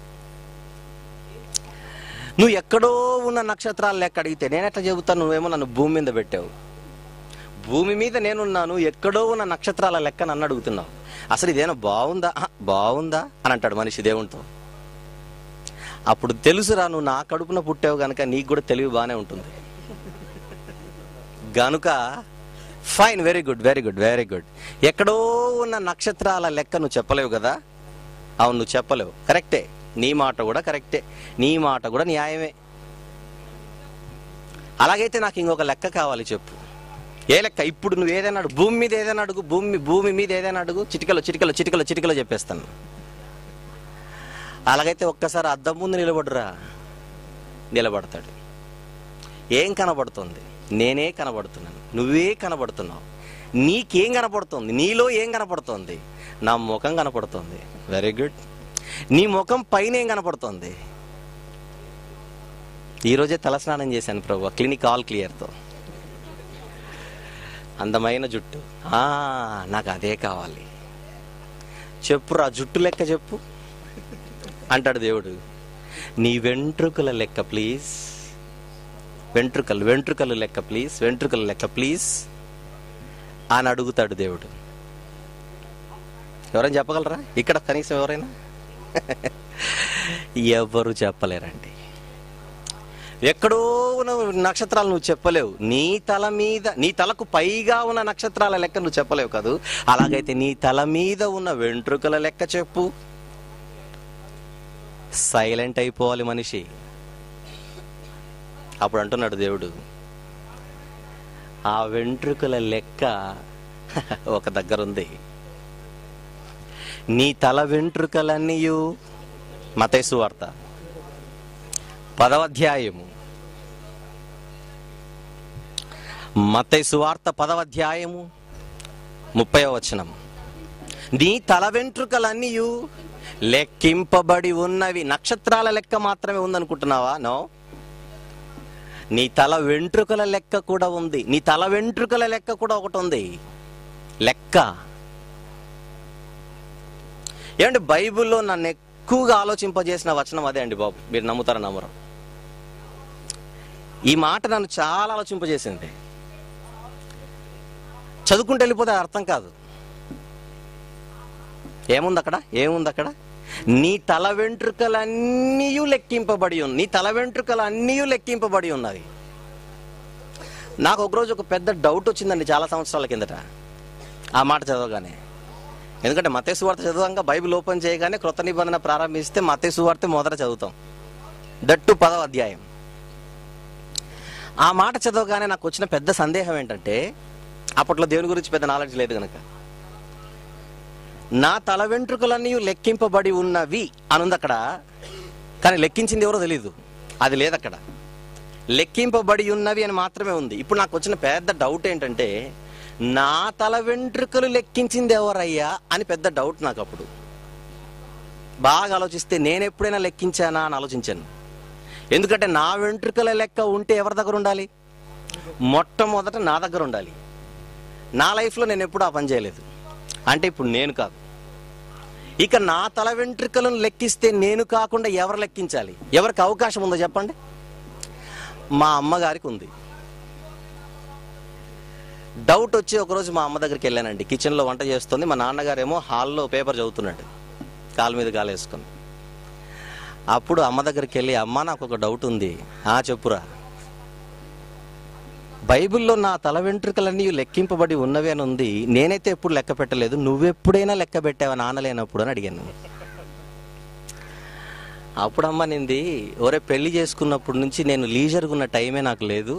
నువ్వు ఎక్కడో ఉన్న నక్షత్రాలు లెక్క అడిగితే నేను ఎట్లా చెబుతాను నువ్వేమో నన్ను భూమి మీద పెట్టావు భూమి మీద నేనున్నాను ఎక్కడో ఉన్న నక్షత్రాల లెక్క నన్ను అడుగుతున్నావు అసలు ఇదేనా బాగుందా ఆహా, బాగుందా అని అంటాడు మనిషి దేవునితో అప్పుడు తెలుసురా నువ్వు నా కడుపున పుట్టావు గనుక నీకు కూడా తెలివి బాగానే ఉంటుంది గనుక fine very good very good very good ఎక్కడో ఉన్న నక్షత్రాల లెక్క నువ్వు చెప్పలేవు కదా అవును నువ్వు చెప్పలేవు కరెక్టే నీ మాట కూడా కరెక్టే నీ మాట కూడా న్యాయమే అలాగైతే నాకు ఇంకొక లెక్క కావాలి చెప్పు ఏ లెక్క ఇప్పుడు నువ్వు ఏదైనా అడుగు భూమి మీద ఏదైనా అడుగు భూమి భూమి మీద ఏదైనా అడుగు చిటికలో చిటికలో చిటికలో చిటికలో చెప్పేస్తాను అలాగైతే ఒక్కసారి అద్దం ముందు నిలబడురా నిలబడతాడు ఏం కనబడుతుంది నేనే కనబడుతున్నాను నువ్వే కనబడుతున్నావు నీకేం కనపడుతుంది నీలో ఏం కనపడుతుంది నా ముఖం కనపడుతుంది వెరీ గుడ్ నీ ముఖం పైన ఏం కనపడుతుంది ఈరోజే తలస్నానం చేశాను ప్రభు క్లినిక్ ఆల్ క్లియర్తో అందమైన జుట్టు ఆ, నాకు అదే కావాలి చెప్పురా జుట్టు లెక్క చెప్పు అంటాడు దేవుడు నీ వెంట్రుకల లెక్క ప్లీజ్ వెంట్రుకలు వెంట్రుకలు లెక్క ప్లీజ్ వెంట్రుకల లెక్క ప్లీజ్ అని అడుగుతాడు దేవుడు ఎవరైనా చెప్పగలరా ఇక్కడ కనీసం ఎవరైనా ఎవరు చెప్పలేరండి ఎక్కడో ఉన్న నక్షత్రాలు నువ్వు చెప్పలేవు నీ తల మీద నీ తలకు పైగా ఉన్న నక్షత్రాల లెక్క నువ్వు చెప్పలేవు కాదు అలాగైతే నీ తల మీద ఉన్న వెంట్రుకల లెక్క చెప్పు సైలెంట్ అయిపోవాలి మనిషి అప్పుడు అంటున్నాడు దేవుడు ఆ వెంట్రుకల లెక్క ఒక దగ్గర ఉంది నీ తల వెంట్రుకలన్నీయు మతేసు వార్త పదవ అధ్యాయము మతేసు వార్త పదవ అధ్యాయము ముప్పై వచనం నీ తల వెంట్రుకలన్నీయు లెక్కింపబడి ఉన్నవి నక్షత్రాల లెక్క మాత్రమే ఉందనుకుంటున్నావా నో నీ తల వెంట్రుకల లెక్క కూడా ఉంది నీ తల వెంట్రుకల లెక్క కూడా ఒకటి ఉంది లెక్క ఏమంటే బైబిల్లో నన్ను ఎక్కువగా ఆలోచింపజేసిన వచనం అదే అండి బాబు మీరు నమ్ముతారా నమ్మరు ఈ మాట నన్ను చాలా ఆలోచింపజేసింది చదువుకుంటూ వెళ్ళిపోతే అది అర్థం కాదు ఏముంది అక్కడ ఏముంది అక్కడ నీ తల వెంట్రుకలన్నీ లెక్కింపబడి ఉంది నీ తల వెంట్రుకలు అన్నీ లెక్కింపబడి ఉన్నవి నాకు ఒకరోజు ఒక పెద్ద డౌట్ వచ్చిందండి చాలా సంవత్సరాల కిందట ఆ మాట చదవగానే ఎందుకంటే మతేసు వార్త చదవంగా బైబిల్ ఓపెన్ చేయగానే క్రొత్త నిబంధన ప్రారంభిస్తే మతేసు వార్త మొదట చదువుతాం దట్టు పదవ అధ్యాయం ఆ మాట చదవగానే నాకు వచ్చిన పెద్ద సందేహం ఏంటంటే అప్పట్లో దేవుని గురించి పెద్ద నాలెడ్జ్ లేదు కనుక నా తల వెంట్రుకలన్నీ లెక్కింపబడి ఉన్నవి అనుంది అక్కడ కానీ లెక్కించింది ఎవరో తెలీదు అది లేదు అక్కడ లెక్కింపబడి ఉన్నవి అని మాత్రమే ఉంది ఇప్పుడు నాకు వచ్చిన పెద్ద డౌట్ ఏంటంటే నా తల వెంట్రుకలు లెక్కించింది ఎవరయ్యా అని పెద్ద డౌట్ నాకు అప్పుడు బాగా ఆలోచిస్తే నేను ఎప్పుడైనా లెక్కించానా అని ఆలోచించాను ఎందుకంటే నా వెంట్రుకల లెక్క ఉంటే ఎవరి దగ్గర ఉండాలి మొట్టమొదట నా దగ్గర ఉండాలి నా లైఫ్లో నేను ఎప్పుడు ఆ పని చేయలేదు అంటే ఇప్పుడు నేను కాదు ఇక నా తల వెంట్రుకలను లెక్కిస్తే నేను కాకుండా ఎవరు లెక్కించాలి ఎవరికి అవకాశం ఉందో చెప్పండి మా అమ్మగారికి ఉంది డౌట్ వచ్చి ఒకరోజు మా అమ్మ దగ్గరికి వెళ్ళానండి కిచెన్లో వంట చేస్తుంది మా నాన్నగారేమో హాల్లో పేపర్ చదువుతున్నాడు కాలు మీద కాలు వేసుకొని అప్పుడు అమ్మ దగ్గరికి వెళ్ళి అమ్మ నాకు ఒక డౌట్ ఉంది ఆ చెప్పురా బైబిల్లో నా తల వెంట్రుకలన్నీ లెక్కింపబడి ఉన్నవి అని ఉంది నేనైతే ఎప్పుడు లెక్క పెట్టలేదు నువ్వెప్పుడైనా లెక్క పెట్టావా నాన్న లేనప్పుడు అని అడిగాను అప్పుడు అమ్మ నింది ఒరే పెళ్లి చేసుకున్నప్పటి నుంచి నేను లీజర్గా ఉన్న టైమే నాకు లేదు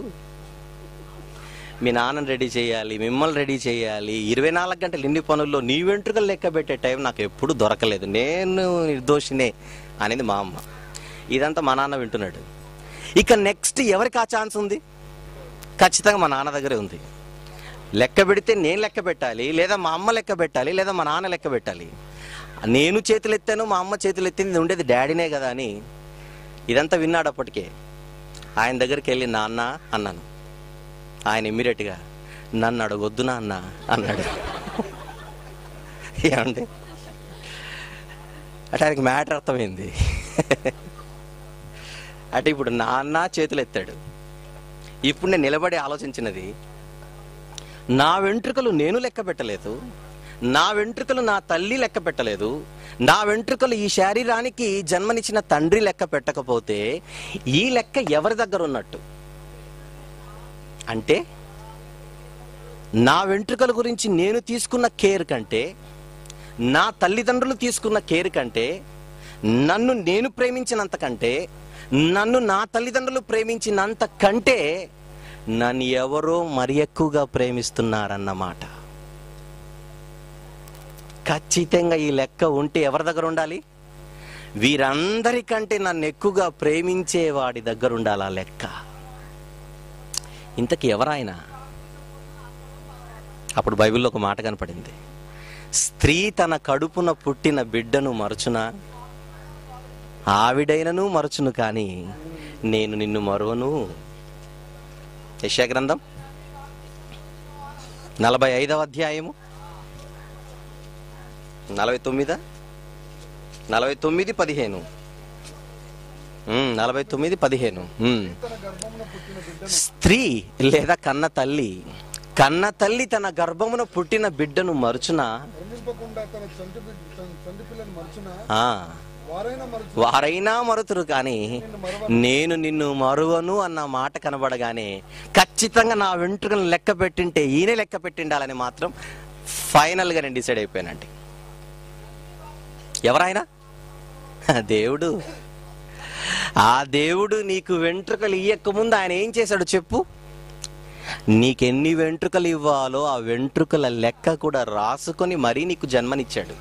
మీ నాన్నని రెడీ చేయాలి మిమ్మల్ని రెడీ చేయాలి ఇరవై నాలుగు గంటలు ఇన్ని పనుల్లో నీ వెంట్రుకలు లెక్క పెట్టే టైం నాకు ఎప్పుడు దొరకలేదు నేను నిర్దోషినే అనేది మా అమ్మ ఇదంతా మా నాన్న వింటున్నాడు ఇక నెక్స్ట్ ఎవరికి ఆ ఛాన్స్ ఉంది ఖచ్చితంగా మా నాన్న దగ్గరే ఉంది లెక్క పెడితే నేను లెక్క పెట్టాలి లేదా మా అమ్మ లెక్క పెట్టాలి లేదా మా నాన్న లెక్క పెట్టాలి నేను చేతులు ఎత్తాను మా అమ్మ చేతులు ఎత్తింది ఉండేది డాడీనే కదా అని ఇదంతా విన్నాడు అప్పటికే ఆయన దగ్గరికి వెళ్ళి నాన్న అన్నాను ఆయన ఇమ్మీడియట్గా నన్ను అడగొద్దు నాన్న అన్నాడు ఏమండి అంటే ఆయనకి మ్యాటర్ అర్థమైంది అంటే ఇప్పుడు నాన్న చేతులు ఎత్తాడు ఇప్పుడు నేను నిలబడి ఆలోచించినది నా వెంట్రుకలు నేను లెక్క పెట్టలేదు నా వెంట్రుకలు నా తల్లి లెక్క పెట్టలేదు నా వెంట్రుకలు ఈ శరీరానికి జన్మనిచ్చిన తండ్రి లెక్క పెట్టకపోతే ఈ లెక్క ఎవరి దగ్గర ఉన్నట్టు అంటే నా వెంట్రుకల గురించి నేను తీసుకున్న కేర్ కంటే నా తల్లిదండ్రులు తీసుకున్న కేర్ కంటే నన్ను నేను ప్రేమించినంత కంటే నన్ను నా తల్లిదండ్రులు ప్రేమించినంత కంటే నన్ను ఎవరో మరి ఎక్కువగా ప్రేమిస్తున్నారన్నమాట ఖచ్చితంగా ఈ లెక్క ఉంటే ఎవరి దగ్గర ఉండాలి వీరందరికంటే నన్ను ఎక్కువగా ప్రేమించే వాడి దగ్గర ఉండాలి ఆ లెక్క ఇంతకి ఎవరాయన అప్పుడు బైబిల్లో ఒక మాట కనపడింది స్త్రీ తన కడుపున పుట్టిన బిడ్డను మరచునా ఆవిడైనను మరచును కానీ నేను నిన్ను మరువను యశా గ్రంథం నలభై ఐదవ అధ్యాయము నలభై తొమ్మిదా నలభై తొమ్మిది పదిహేను ఉమ్, నలభై తొమ్మిది పదిహేను ఉమ్. తన గర్భమున పుట్టిన బిడ్డను స్త్రీ లేదా కన్న తల్లి కన్న తల్లి తన గర్భమున పుట్టిన బిడ్డను మరుచున వర్ణింపకుండా తన చంటి బిడ్డ తన చంటి పిల్లని మర్చున ఆ, వారైనా మరచు వారైనా మరుతురు కానీ నేను నిన్ను మరువను అన్న మాట కనబడగానే ఖచ్చితంగా నా వెంట్రుకలను లెక్క పెట్టింటే ఈయనే లెక్క పెట్టిండాలని మాత్రం ఫైనల్గా నేను డిసైడ్ అయిపోయానండి ఎవరాయన దేవుడు ఆ దేవుడు నీకు వెంట్రుకలు ఇయ్యక ముందు ఆయన ఏం చేశాడు చెప్పు నీకెన్ని వెంట్రుకలు ఇవ్వాలో ఆ వెంట్రుకల లెక్క కూడా రాసుకొని మరీ నీకు జన్మనిచ్చాడు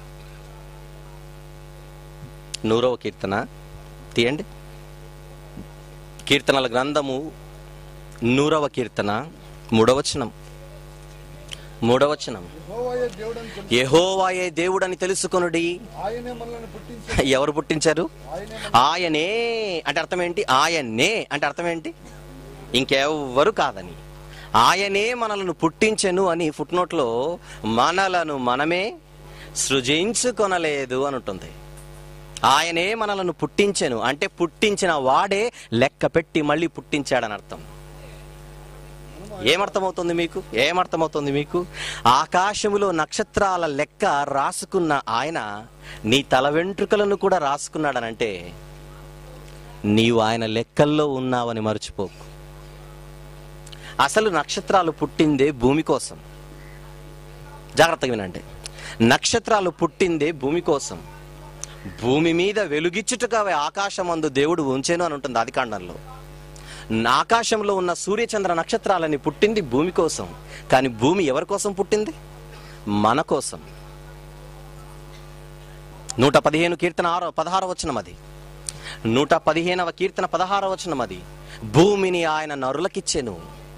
నూరవ కీర్తన తీయండి కీర్తనల గ్రంథము నూరవ కీర్తన మూడవచనం మూడవచనం యెహోవాయే దేవుడని తెలుసు యెహోవాయే దేవుడని తెలుసుకొనుడి ఆయనే మనల్ని పుట్టించి ఎవరు పుట్టించారు ఆయనే ఆయనే అంటే అర్థం ఏంటి ఆయన్నే అంటే అర్థం ఏంటి ఇంకెవ్వరు కాదని ఆయనే మనలను పుట్టించెను అని ఫుట్నోట్లో మనలను మనమే సృజించుకొనలేదు అని ఉంటుంది ఆయనే మనలను పుట్టించెను అంటే పుట్టించిన వాడే లెక్క పెట్టి మళ్ళీ పుట్టించాడని అర్థం ఏమర్థమవుతుంది మీకు ఏమర్థమవుతుంది మీకు ఆకాశములో నక్షత్రాల లెక్క రాసుకున్న ఆయన నీ తల వెంట్రుకలను కూడా రాసుకున్నాడనంటే నీవు ఆయన లెక్కల్లో ఉన్నావని మర్చిపోకు అసలు నక్షత్రాలు పుట్టిందే భూమి కోసం జాగ్రత్తగా వినండి నక్షత్రాలు పుట్టిందే భూమి కోసం భూమి మీద వెలుగిచ్చుటగా ఆకాశమందు దేవుడు ఉంచెను అని ఉంటుంది ఆదికాండంలో ఆకాశంలో ఉన్న సూర్యచంద్ర నక్షత్రాలని పుట్టింది భూమి కోసం కానీ భూమి ఎవరి కోసం పుట్టింది మన కోసం నూట పదిహేను కీర్తన ఆరో పదహారో వచనం అది నూట పదిహేనవ కీర్తన పదహారో వచనం అది భూమిని ఆయన నరులకిచ్చెను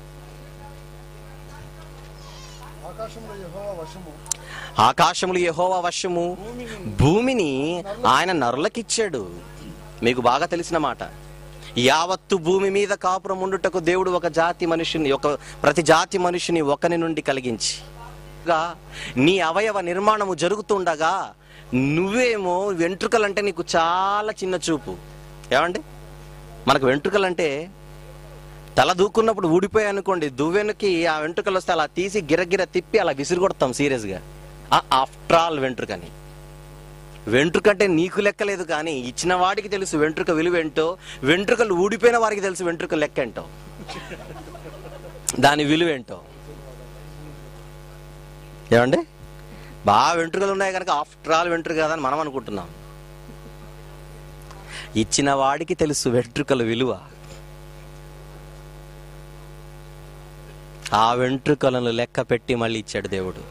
ఆకాశంలో యెహోవా వశము ఆకాశములు యెహోవా వశము భూమిని ఆయన నరులకిచ్చాడు మీకు బాగా తెలిసిన మాట యావత్తు భూమి మీద కాపురం ఉండుటకు దేవుడు ఒక జాతి మనిషిని ఒక ప్రతి జాతి మనిషిని ఒకని నుండి కలిగించి గా నీ అవయవ నిర్మాణము జరుగుతుండగా నువ్వేమో వెంట్రుకలంటే నీకు చాలా చిన్న చూపు ఏమండి మనకు వెంట్రుకలంటే తల దూకున్నప్పుడు ఊడిపోయాయి అనుకోండి దువ్వెనకి ఆ వెంట్రుకలు వస్తే అలా తీసి గిరగిర తిప్పి అలా విసిరి కొడతాం సీరియస్గా ఆఫ్టర్ ఆల్ వెంట్రుకని వెంట్రుక అంటే నీకు లెక్కలేదు కానీ ఇచ్చిన వాడికి తెలుసు వెంట్రుక విలువేంటో వెంట్రుకలు ఊడిపోయిన వారికి తెలుసు వెంట్రుక లెక్క ఏంటో దాని విలువేంటో ఏమండి బాగా వెంట్రుకలు ఉన్నాయి కనుక ఆఫ్టర్ ఆల్ వెంట్రుక కాదని మనం అనుకుంటున్నాం ఇచ్చిన వాడికి తెలుసు వెంట్రుకల విలువ ఆ వెంట్రుకలను లెక్క పెట్టి మళ్ళీ ఇచ్చాడు దేవుడు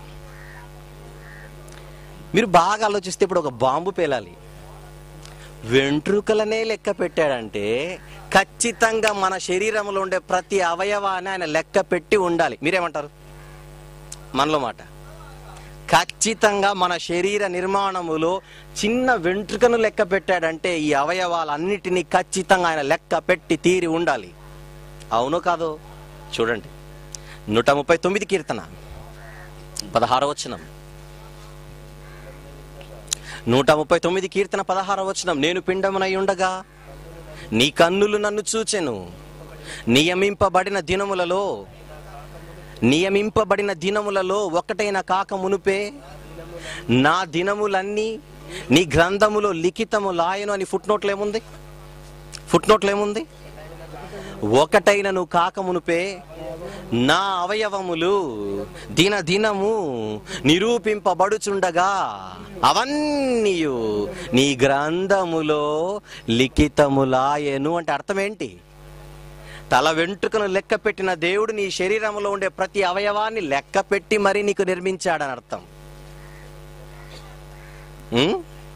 మీరు బాగా ఆలోచిస్తే ఇప్పుడు ఒక బాంబు పేలాలి వెంట్రుకలనే లెక్క పెట్టాడంటే ఖచ్చితంగా మన శరీరంలో ఉండే ప్రతి అవయవాన్ని ఆయన లెక్క పెట్టి ఉండాలి మీరేమంటారు మనలో మాట ఖచ్చితంగా మన శరీర నిర్మాణములో చిన్న వెంట్రుకను లెక్క పెట్టాడంటే ఈ అవయవాలన్నిటినీ ఖచ్చితంగా ఆయన లెక్క పెట్టి తీరి ఉండాలి అవును కాదో చూడండి నూట ముప్పై తొమ్మిది కీర్తన పదహార వచనం నూట ముప్పై తొమ్మిది కీర్తన పదహార వచనం నేను పిండమునై ఉండగా నీ కన్నులు నన్ను చూచెను నియమింపబడిన దినములలో నియమింపబడిన దినములలో ఒకటైన కాక మునుపే నా దినములన్నీ నీ గ్రంథములో లిఖితము లాయను అని ఫుట్ నోట్లు ఏముంది ఫుట్ నోట్లు ఏముంది ఒకటైనను కాక మునుపే నా అవయవములు దిన దినము నిరూపింపబడుచుండగా అవన్నీయు నీ గ్రంథములో లిఖితములాయను అంటే అర్థం ఏంటి తల వెంట్రుకను లెక్క పెట్టిన దేవుడు నీ శరీరంలో ఉండే ప్రతి అవయవాన్ని లెక్క పెట్టి మరీ నీకు నిర్మించాడని అర్థం ఉం?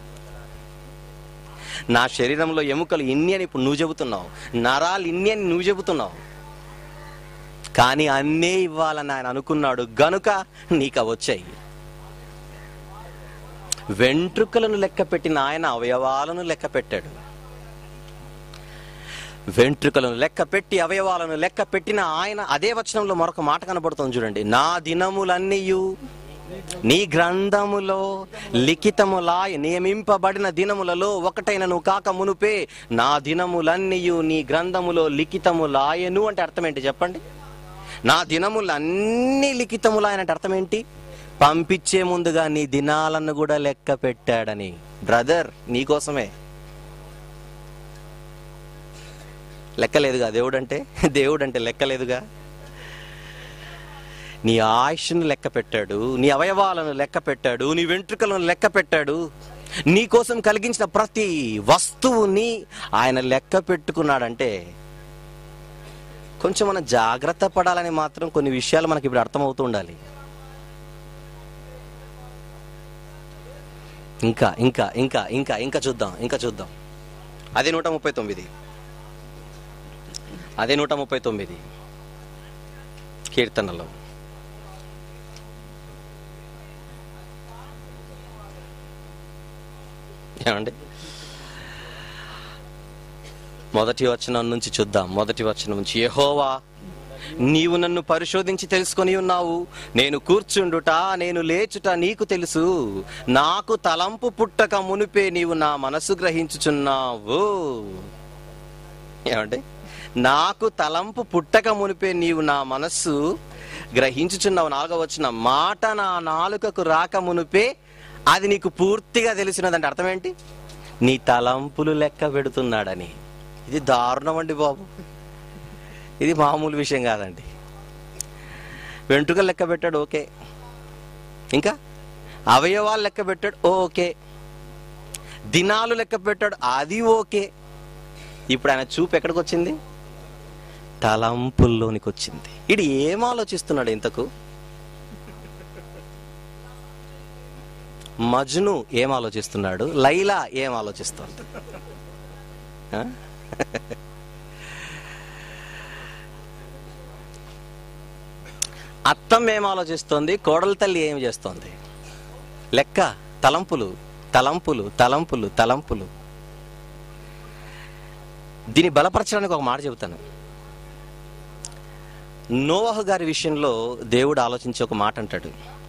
నా శరీరంలో ఎముకలు ఇన్ని అని ఇప్పుడు నువ్వు చెబుతున్నావు నరాలు ఇన్ని అని నువ్వు చెబుతున్నావు కానీ అన్నే ఇవ్వాలని ఆయన అనుకున్నాడు గనుక నీకు అవి వచ్చాయి వెంట్రుకలను లెక్క పెట్టిన ఆయన అవయవాలను లెక్క పెట్టాడు వెంట్రుకలను లెక్క పెట్టి అవయవాలను లెక్క పెట్టిన ఆయన అదే వచనంలో మరొక మాట కనబడుతుంది చూడండి నా దినములన్నీయు నీ గ్రంథములో లిఖితములా నియమింపబడిన దినములలో ఒకటైనను కాక మునుపే నా దినములన్నీయు నీ గ్రంథములో లిఖితములాయను అంటే అర్థం ఏంటి చెప్పండి నా దినములన్నీ లిఖితములాయనంటే అర్థం ఏంటి పంపించే ముందుగా నీ దినాలను కూడా లెక్క పెట్టాడని బ్రదర్ నీకోసమే లెక్కలేదుగా దేవుడంటే దేవుడంటే లెక్కలేదుగా నీ ఆయుష్ను లెక్క పెట్టాడు నీ అవయవాలను లెక్క పెట్టాడు నీ వెంట్రుకలను లెక్క పెట్టాడు నీ కోసం కలిగించిన ప్రతి వస్తువుని ఆయన లెక్క పెట్టుకున్నాడంటే కొంచెం మనం జాగ్రత్త పడాలని మాత్రం కొన్ని విషయాలు మనకి ఇప్పుడు అర్థమవుతూ ఉండాలి ఇంకా ఇంకా ఇంకా ఇంకా ఇంకా చూద్దాం ఇంకా చూద్దాం అదే నూట ముప్పై తొమ్మిది అదే నూట ముప్పై తొమ్మిది కీర్తనలో ఏమండి మొదటి వచనం నుంచి చూద్దాం మొదటి వచనం నుంచి యెహోవా నీవు నన్ను పరిశోధించి తెలుసుకొని ఉన్నావు నేను కూర్చుండుట నేను లేచుట నీకు తెలుసు నాకు తలంపు పుట్టక మునిపే నీవు నా మనసు గ్రహించుచున్నావు ఏమండి నాకు తలంపు పుట్టక మునిపే నీవు నా మనస్సు గ్రహించుచున్నావు నాలుగో వచ్చిన మాట నా నాలుకకు రాక మునిపే అది నీకు పూర్తిగా తెలిసినదంటే అర్థం ఏంటి నీ తలంపులు లెక్క పెడుతున్నాడని ఇది దారుణం అండి బాబు ఇది మామూలు విషయం కాదండి వెంట్రుకలు లెక్క పెట్టాడు ఓకే ఇంకా అవయవాలు లెక్క పెట్టాడు ఓకే దినాలు లెక్క పెట్టాడు అది ఓకే ఇప్పుడు ఆయన చూపు ఎక్కడికి వచ్చింది తలంపుల్లోనికి వచ్చింది ఇది ఏం ఆలోచిస్తున్నాడు ఇంతకు మజ్ను ఏం ఆలోచిస్తున్నాడు లైలా ఏం ఆలోచిస్తుంది ఆ? అత్తం ఏం ఆలోచిస్తోంది కోడల తల్లి ఏం చేస్తోంది లెక్క తలంపులు తలంపులు తలంపులు తలంపులు దీన్ని బలపరచడానికి ఒక మాట చెబుతాను నోవహు గారి విషయంలో దేవుడు ఆలోచించి ఒక మాట అంటాడు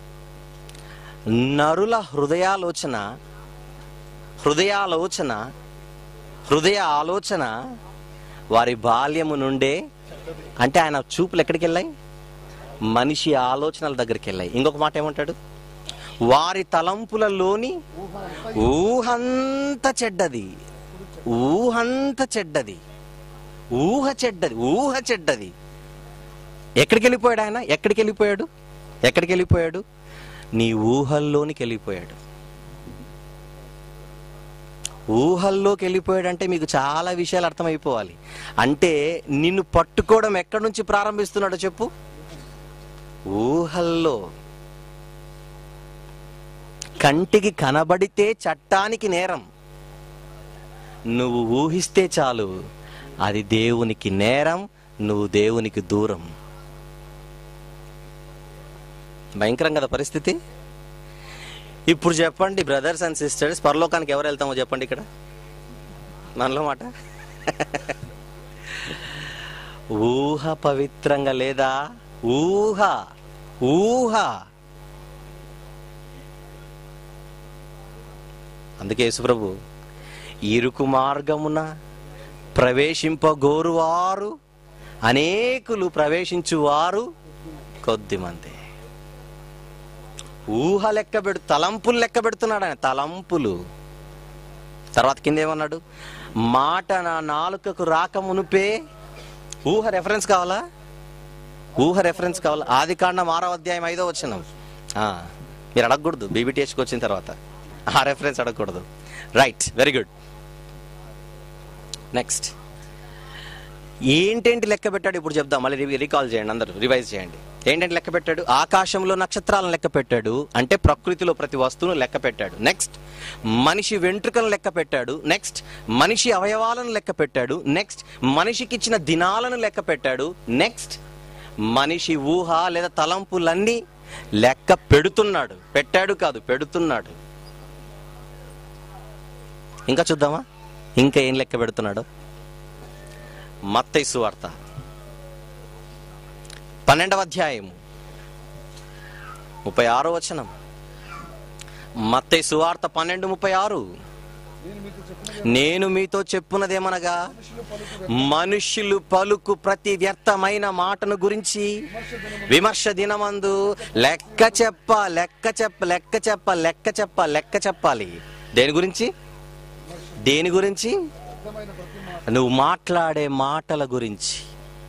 నరుల హృదయాలోచన హృదయాలోచన హృదయ ఆలోచన వారి బాల్యము నుండే అంటే ఆయన చూపులు ఎక్కడికి వెళ్ళాయి మనిషి ఆలోచనల దగ్గరికి వెళ్ళాయి ఇంకొక మాట ఏమంటాడు వారి తలంపులలోని ఊహంత చెడ్డది ఊహంత చెడ్డది ఊహ చెడ్డది ఊహ చెడ్డది ఎక్కడికి వెళ్ళిపోయాడు ఆయన ఎక్కడికి వెళ్ళిపోయాడు ఎక్కడికి వెళ్ళిపోయాడు నీ ఊహల్లోనికి వెళ్ళిపోయాడు ఊహల్లోకి వెళ్ళిపోయాడంటే మీకు చాలా విషయాలు అర్థమైపోవాలి అంటే నిన్ను పట్టుకోవడం ఎక్కడి నుంచి ప్రారంభిస్తున్నాడో చెప్పు ఊహల్లో కంటికి కనబడితే చట్టానికి నేరం నువ్వు ఊహిస్తే చాలు అది దేవునికి నేరం నువ్వు దేవునికి దూరం భయంకరం కదా పరిస్థితి ఇప్పుడు చెప్పండి బ్రదర్స్ అండ్ సిస్టర్స్ పరలోకానికి ఎవరు వెళ్తామో చెప్పండి ఇక్కడ మనలో మాట ఊహ పవిత్రంగా లేదా ఊహ ఊహ అందుకే యేసుప్రభు ఇరుకు మార్గమున ప్రవేశింపగోరువారు అనేకులు ప్రవేశించువారు కొద్దిమంది ఊహ లెక్క పెడు తలంపులు లెక్క పెడుతున్నాడు ఆయన తలంపులు తర్వాత కింద ఏమన్నాడు మాట నా నాలుకకు రాక మునుపే ఊహ రెఫరెన్స్ కావాలా ఊహ రెఫరెన్స్ కావాలా ఆది కాండం ఆరో అధ్యాయం ఐదో వచ్చిన మీరు అడగకూడదు బీబీటీహెచ్కి వచ్చిన తర్వాత ఆ రెఫరెన్స్ అడగకూడదు రైట్ వెరీ గుడ్ నెక్స్ట్ ఏంటేంటి లెక్క పెట్టాడు ఇప్పుడు చెప్దాం మళ్ళీ రి- రికాల్ చేయండి అందరూ రివైజ్ చేయండి ఏంటంటే లెక్క పెట్టాడు ఆకాశంలో నక్షత్రాలను లెక్క పెట్టాడు అంటే ప్రకృతిలో ప్రతి వస్తువును లెక్క పెట్టాడు నెక్స్ట్ మనిషి వెంట్రుకలను లెక్క పెట్టాడు నెక్స్ట్ మనిషి అవయవాలను లెక్క పెట్టాడు నెక్స్ట్ మనిషికి ఇచ్చిన దినాలను లెక్క పెట్టాడు నెక్స్ట్ మనిషి ఊహ లేదా తలంపులన్నీ లెక్క పెడుతున్నాడు పెట్టాడు కాదు పెడుతున్నాడు ఇంకా చూద్దామా ఇంకా ఏం లెక్క పెడుతున్నాడు మత్తైసు వార్త పన్నెండవ అధ్యాయము ముప్పై ఆరో వచనం మత్తయి సువార్త పన్నెండు ముప్పై ఆరు నేను మీకు చెప్పిన నేను మీతో చెప్పున్నదేమనగా మనుషులు పలుకు మనుష్యులు పలుకు ప్రతి వ్యర్థమైన మాటను గురించి విమర్శ దినమందు లెక్క చెప్ప లెక్క చెప్ప లెక్క చెప్ప లెక్క చెప్ప లెక్క చెప్పాలి దేని గురించి దేని గురించి అర్థమైన ప్రతి మాట నువ్వు మాట్లాడే మాటల గురించి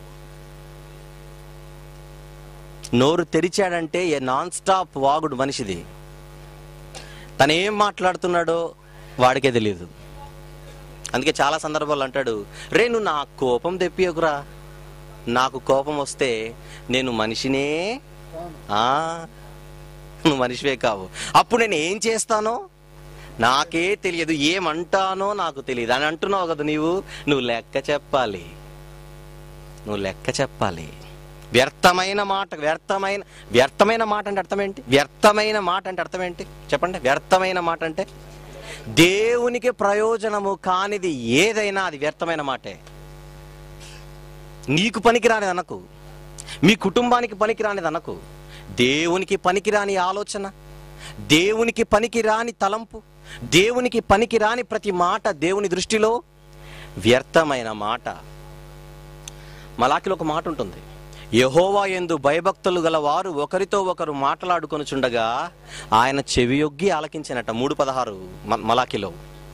నోరు తెరిచాడంటే ఏ నాన్ స్టాప్ వాగుడు మనిషిది తను ఏం మాట్లాడుతున్నాడో వాడికే తెలియదు అందుకే చాలా సందర్భాలు అంటాడు రే నువ్వు నా కోపం తెప్పియకురా నాకు కోపం వస్తే నేను మనిషినే తాను ఆ నువ్వు మనిషివే కావు అప్పుడు నేను ఏం చేస్తానో నాకే తెలియదు ఏమంటానో నాకు తెలియదు అని అంటున్నావు కదా నీవు నువ్వు లెక్క చెప్పాలి నువ్వు లెక్క చెప్పాలి వ్యర్థమైన మాట వ్యర్థమైన వ్యర్థమైన మాట అంటే అర్థం ఏంటి వ్యర్థమైన మాట అంటే అర్థం ఏంటి చెప్పండి వ్యర్థమైన మాట అంటే దేవునికి ప్రయోజనము కానిది ఏదైనా అది వ్యర్థమైన మాటే నీకు పనికిరాని అనకు మీ కుటుంబానికి పనికిరానిది అనకు దేవునికి పనికిరాని ఆలోచన దేవునికి పనికిరాని తలంపు దేవునికి పనికిరాని ప్రతి మాట దేవుని దృష్టిలో వ్యర్థమైన మాట మలాకిలో ఒక మాట ఉంటుంది యహోవా ఎందు భయభక్తులు గల వారు ఒకరితో ఒకరు మాట్లాడుకొనుచుండగా ఆయన చెవియొగ్గి ఆలకించినట్ట మూడు పదహారు మ- మలాకిలో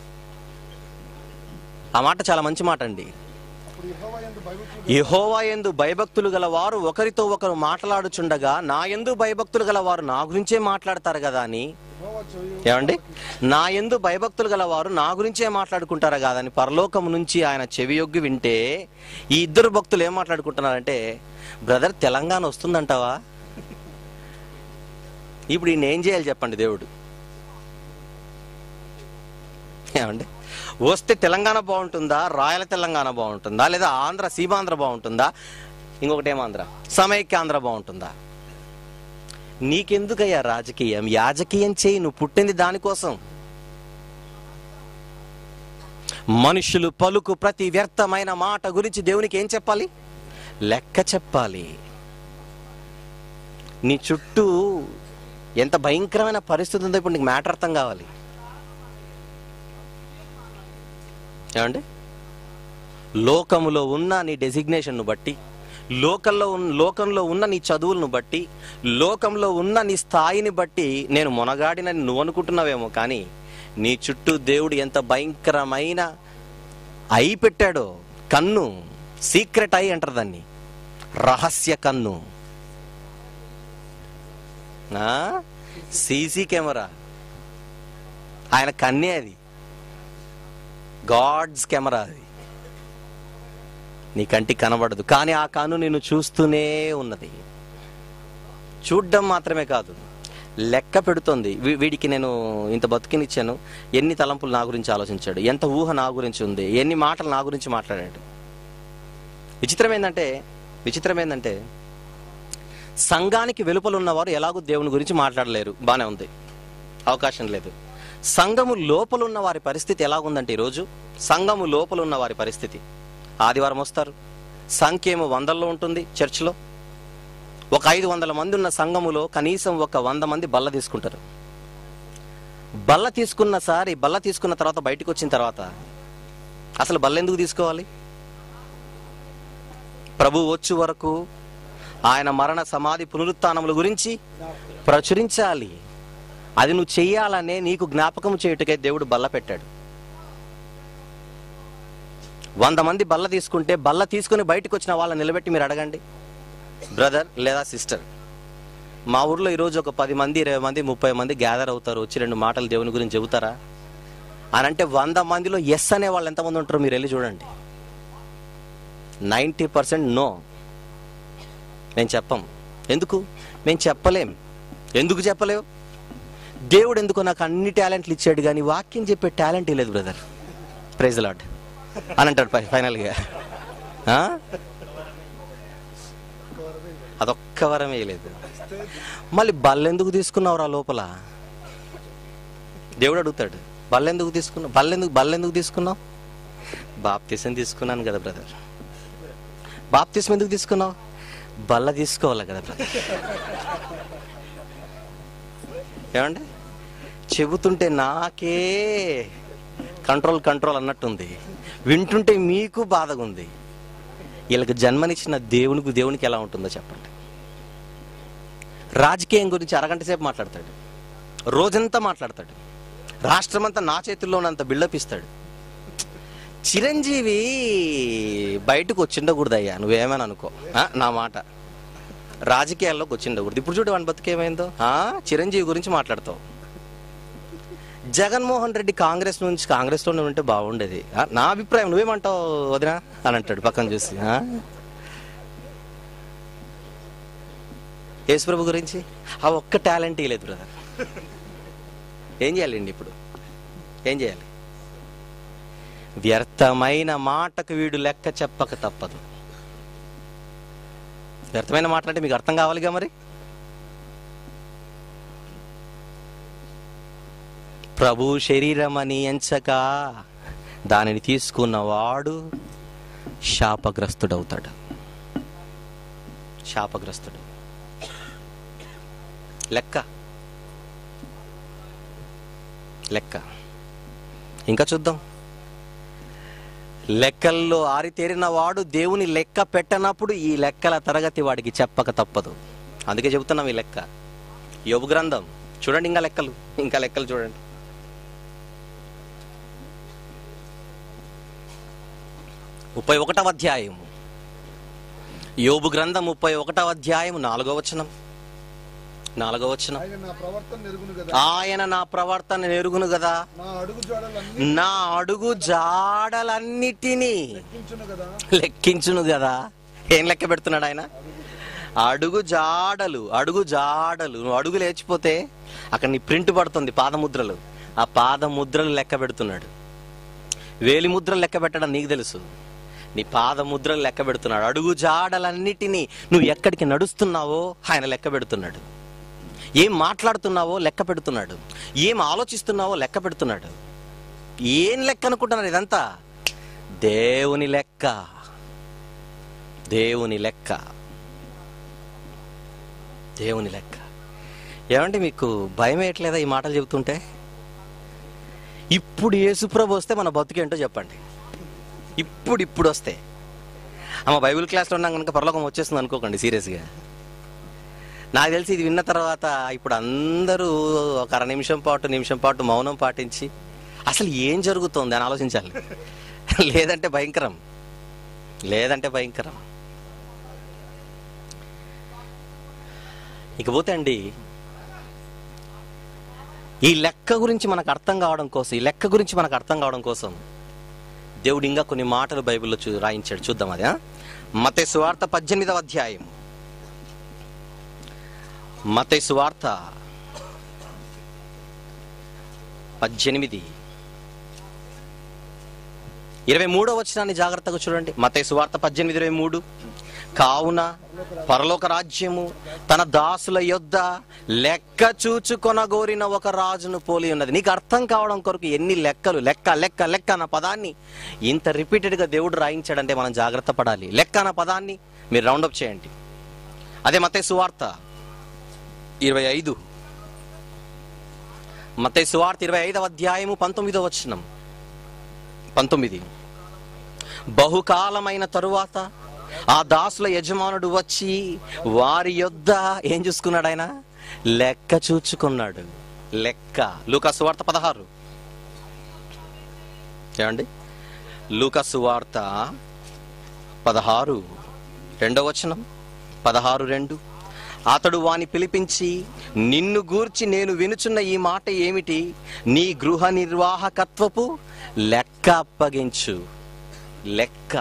ఆ మాట చాలా మంచి మాట అండి అప్పుడు యెహోవా యందు భయభక్తులు యహోవా ఎందు భయభక్తులు గల వారు ఒకరితో ఒకరు మాట్లాడుచుండగా నా ఎందు భయభక్తులు గల వారు నా గురించే మాట్లాడతారు కదా అని యెహోవా చెవి ఏమండి నా ఎందు భయభక్తులు గల వారు నా గురించే మాట్లాడుకుంటారా కాదని పరలోకం నుంచి ఆయన చెవియొగ్గి వింటే ఈ ఇద్దరు భక్తులు ఏం మాట్లాడుకుంటున్నారంటే బ్రదర్ తెలంగాణ వస్తుందంటావా ఇప్పుడు ఈయన ఏం చేయాలి చెప్పండి దేవుడు ఏమండి వస్తే తెలంగాణ బాగుంటుందా రాయల తెలంగాణ బాగుంటుందా లేదా ఆంధ్ర సీమాంధ్ర బాగుంటుందా ఇంకొకటి ఏమాంధ్ర సమైక్యాంధ్ర బాగుంటుందా నీకెందుకయ్యా రాజకీయం యాజకీయం చేయి నువ్వు పుట్టింది దానికోసం మనుషులు పలుకు ప్రతి వ్యర్థమైన మాట గురించి దేవునికి ఏం చెప్పాలి లెక్క చెప్పాలి నీ చుట్టూ ఎంత భయంకరమైన పరిస్థితి ఉందో ఇప్పుడు నీకు మ్యాటర్ అర్థం కావాలి ఏమండి లోకములో ఉన్న నీ డెసిగ్నేషన్ను బట్టి లోకంలో ఉన్న లోకంలో ఉన్న నీ చదువులను బట్టి లోకంలో ఉన్న నీ స్థాయిని బట్టి నేను మొనగాడినని నువ్వు అనుకుంటున్నావేమో కానీ నీ చుట్టూ దేవుడు ఎంత భయంకరమైన ఐ పెట్టాడో కన్ను సీక్రెట్ ఐ అంటారు దాన్ని రహస్య కన్ను సీసీ కెమెరా ఆయన కన్నే అది గాడ్స్ కెమెరా అది నీ కంటికి కనబడదు కానీ ఆ కన్ను నిన్ను చూస్తూనే ఉన్నది చూడ్డం మాత్రమే కాదు లెక్క పెడుతోంది వీ- వీడికి నేను ఇంత బతుకినిచ్చాను ఎన్ని తలంపులు నా గురించి ఆలోచించాడు ఎంత ఊహ నా గురించి ఉంది ఎన్ని మాటలు నా గురించి మాట్లాడాడు విచిత్రం ఏంటంటే విచిత్రం ఏంటంటే సంఘానికి వెలుపల ఉన్నవారు ఎలాగో దేవుని గురించి మాట్లాడలేరు బానే ఉంది అవకాశం లేదు సంఘము లోపల ఉన్న వారి పరిస్థితి ఎలాగుందంటే ఈరోజు సంఘము లోపల ఉన్న వారి పరిస్థితి ఆదివారం వస్తారు సంఖ్య ఏమో వందల్లో ఉంటుంది చర్చిలో ఒక ఐదు వందల మంది ఉన్న సంఘములో కనీసం ఒక వంద మంది బల్ల తీసుకుంటారు బల్ల తీసుకున్న సారి బల్ల తీసుకున్న తర్వాత బయటకు వచ్చిన తర్వాత అసలు బల్ల ఎందుకు తీసుకోవాలి ప్రభు వచ్చు వరకు ఆయన మరణ సమాధి పునరుత్నముల గురించి ప్రచురించాలి అది నువ్వు చెయ్యాలనే నీకు జ్ఞాపకం చేయుటకే దేవుడు బల్ల పెట్టాడు వంద మంది బల్ల తీసుకుంటే బల్ల తీసుకుని బయటకు వచ్చిన వాళ్ళని నిలబెట్టి మీరు అడగండి బ్రదర్ లేదా సిస్టర్ మా ఊర్లో ఈరోజు ఒక పది మంది ఇరవై మంది ముప్పై మంది గ్యాదర్ అవుతారు వచ్చి రెండు మాటలు దేవుని గురించి చెబుతారా అని అంటే వంద మందిలో ఎస్ అనే వాళ్ళు ఎంతమంది ఉంటారో మీరు వెళ్ళి చూడండి నైంటీ పర్సెంట్ నో మేము చెప్పం ఎందుకు మేము చెప్పలేం ఎందుకు చెప్పలేవు దేవుడు ఎందుకు నాకు అన్ని టాలెంట్లు ఇచ్చాడు కానీ వాక్యం చెప్పే టాలెంట్ లేదు బ్రదర్ ప్రైజ్ లాడ్ అని అంటాడు ఫై- ఫైనల్గా ఆ? అదొక్క వరం వేయలేదు మళ్ళీ బల్లెందుకు తీసుకున్నావురా లోపల దేవుడు అడుగుతాడు బల్లెందుకు తీసుకున్నావు బల్లెందుకు బల్లెందుకు తీసుకున్నావు బాప్తీసం తీసుకున్నాను కదా బ్రదర్ బాప్తీసం ఎందుకు తీసుకున్నావు బల్ల తీసుకోవాలి కదా బ్రదర్ ఏమండి చెబుతుంటే నాకే కంట్రోల్ కంట్రోల్ అన్నట్టుంది వింటుంటే మీకు బాధగా ఉంది వీళ్ళకి జన్మనిచ్చిన దేవునికి దేవునికి ఎలా ఉంటుందో చెప్పండి రాజకీయం గురించి అరగంట సేపు మాట్లాడతాడు రోజంతా మాట్లాడతాడు రాష్ట్రమంతా నా చేతుల్లో ఉన్నంత బిల్డప్ ఇస్తాడు చిరంజీవి బయటకు వచ్చిండకూడదయ్యా నువ్వేమైనా అనుకో ఆ, నా మాట రాజకీయాల్లోకి వచ్చిండకూడదు ఇప్పుడు చూడు వాని బతుకేమైందో ఆ, చిరంజీవి గురించి మాట్లాడతావు జగన్మోహన్ రెడ్డి కాంగ్రెస్ నుంచి కాంగ్రెస్లోనే ఉంటే బాగుండేది ఆ, నా అభిప్రాయం నువ్వేమంటావు వదినా అని అంటాడు పక్కన చూసి ఆ? యేసుప్రభు గురించి ఆ ఒక్క టాలెంట్ లేదు బ్రదర్ ఏం చేయాలండి ఇప్పుడు ఏం చేయాలి వ్యర్థమైన మాటకు వీడు లెక్క చెప్పక తప్పదు వ్యర్థమైన మాట అంటే మీకు అర్థం కావాలిగా మరి ప్రభు శరీరమని ఎంచక దానిని తీసుకున్నవాడు శాపగ్రస్తుడవుతాడు శాపగ్రస్తుడు లెక్క లెక్క ఇంకా చూద్దాం లెక్కల్లో ఆరితేరిన వాడు దేవుని లెక్క పెట్టనప్పుడు ఈ లెక్కల తరగతి వాడికి చెప్పక తప్పదు అందుకే చెబుతున్నాం ఈ లెక్క యోగు గ్రంథం చూడండి ఇంకా లెక్కలు ఇంకా లెక్కలు చూడండి ముప్పై ఒకటవ అధ్యాయం యోబు గ్రంథం ముప్పై ఒకటవ అధ్యాయం నాలుగో వచనం నాలుగో వచనం ఆయన నా ప్రవర్తన ఎరుగును కదా ఆయన నా ప్రవర్తన ఎరుగును కదా నా అడుగు జాడలన్నీ నా అడుగు జాడలన్నిటినీ లెక్కించును కదా లెక్కించును కదా ఏం లెక్క పెడుతున్నాడు ఆయన అడుగు జాడలు అడుగు జాడలు నువ్వు అడుగు లేచిపోతే అక్కడ నీ ప్రింట్ పడుతుంది పాదముద్రలు ఆ పాదముద్రలు లెక్క పెడుతున్నాడు వేలి ముద్రలు లెక్క పెట్టడం నీకు తెలుసు నీ పాదముద్రలు లెక్క పెడుతున్నాడు అడుగు జాడలన్నిటినీ నువ్వు ఎక్కడికి నడుస్తున్నావో ఆయన లెక్క పెడుతున్నాడు ఏం మాట్లాడుతున్నావో లెక్క పెడుతున్నాడు ఏం ఆలోచిస్తున్నావో లెక్క పెడుతున్నాడు ఏం లెక్క అనుకుంటున్నారు ఇదంతా దేవుని లెక్క దేవుని లెక్క దేవుని లెక్క ఏమంటే మీకు భయం వేయట్లేదా ఈ మాటలు చెబుతుంటే ఇప్పుడు యేసుప్రభు వస్తే మన బతుకేంటో చెప్పండి ఇప్పుడు ఇప్పుడు వస్తే అమ్మ బైబిల్ క్లాస్లో ఉన్నాం కనుక పరలోకం వచ్చేస్తుంది అనుకోకండి సీరియస్గా నాకు తెలిసి ఇది విన్న తర్వాత ఇప్పుడు అందరూ ఒక అర నిమిషం పాటు నిమిషం పాటు మౌనం పాటించి అసలు ఏం జరుగుతోంది అని ఆలోచించాలి లేదంటే భయంకరం లేదంటే భయంకరం ఇకపోతే అండి ఈ లెక్క గురించి మనకు అర్థం కావడం కోసం ఈ లెక్క గురించి మనకు అర్థం కావడం కోసం దేవుడు ఇంకా కొన్ని మాటలు బైబిల్లో చూ రాయించాడు చూద్దాం అది మతే సువార్త పద్దెనిమిదవ అధ్యాయం మతే సువార్త పద్దెనిమిది ఇరవై మూడో వచనాన్ని జాగ్రత్తగా చూడండి మతే సువార్త పద్దెనిమిది ఇరవై మూడు కావున పరలోక రాజ్యము తన దాసుల యొద్ద లెక్క చూచుకొనగోరిన ఒక రాజును పోలి ఉన్నది నీకు అర్థం కావడం కొరకు ఎన్ని లెక్కలు లెక్క లెక్క లెక్క అన్న పదాన్ని ఇంత రిపీటెడ్ గా దేవుడు రాయించాడంటే మనం జాగ్రత్త పడాలి లెక్క అన్న పదాన్ని మీరు రౌండప్ చేయండి అదే మతే సువార్త ఇరవై ఐదు మతే సువార్త ఇరవై ఐదవ అధ్యాయము పంతొమ్మిదో వచనం పంతొమ్మిది బహుకాలమైన తరువాత ఆ దాసుల యజమానుడు వచ్చి వారి యొద్ద ఏం చూసుకున్నాడు ఆయన లెక్క చూచుకున్నాడు లెక్క లూకాసు వార్త పదహారు ఏమండి లూకాసు వార్త పదహారు రెండో వచనం పదహారు రెండు అతడు వాని పిలిపించి నిన్ను గూర్చి నేను వినుచున్న ఈ మాట ఏమిటి నీ గృహ నిర్వాహకత్వపు లెక్క అప్పగించు లెక్క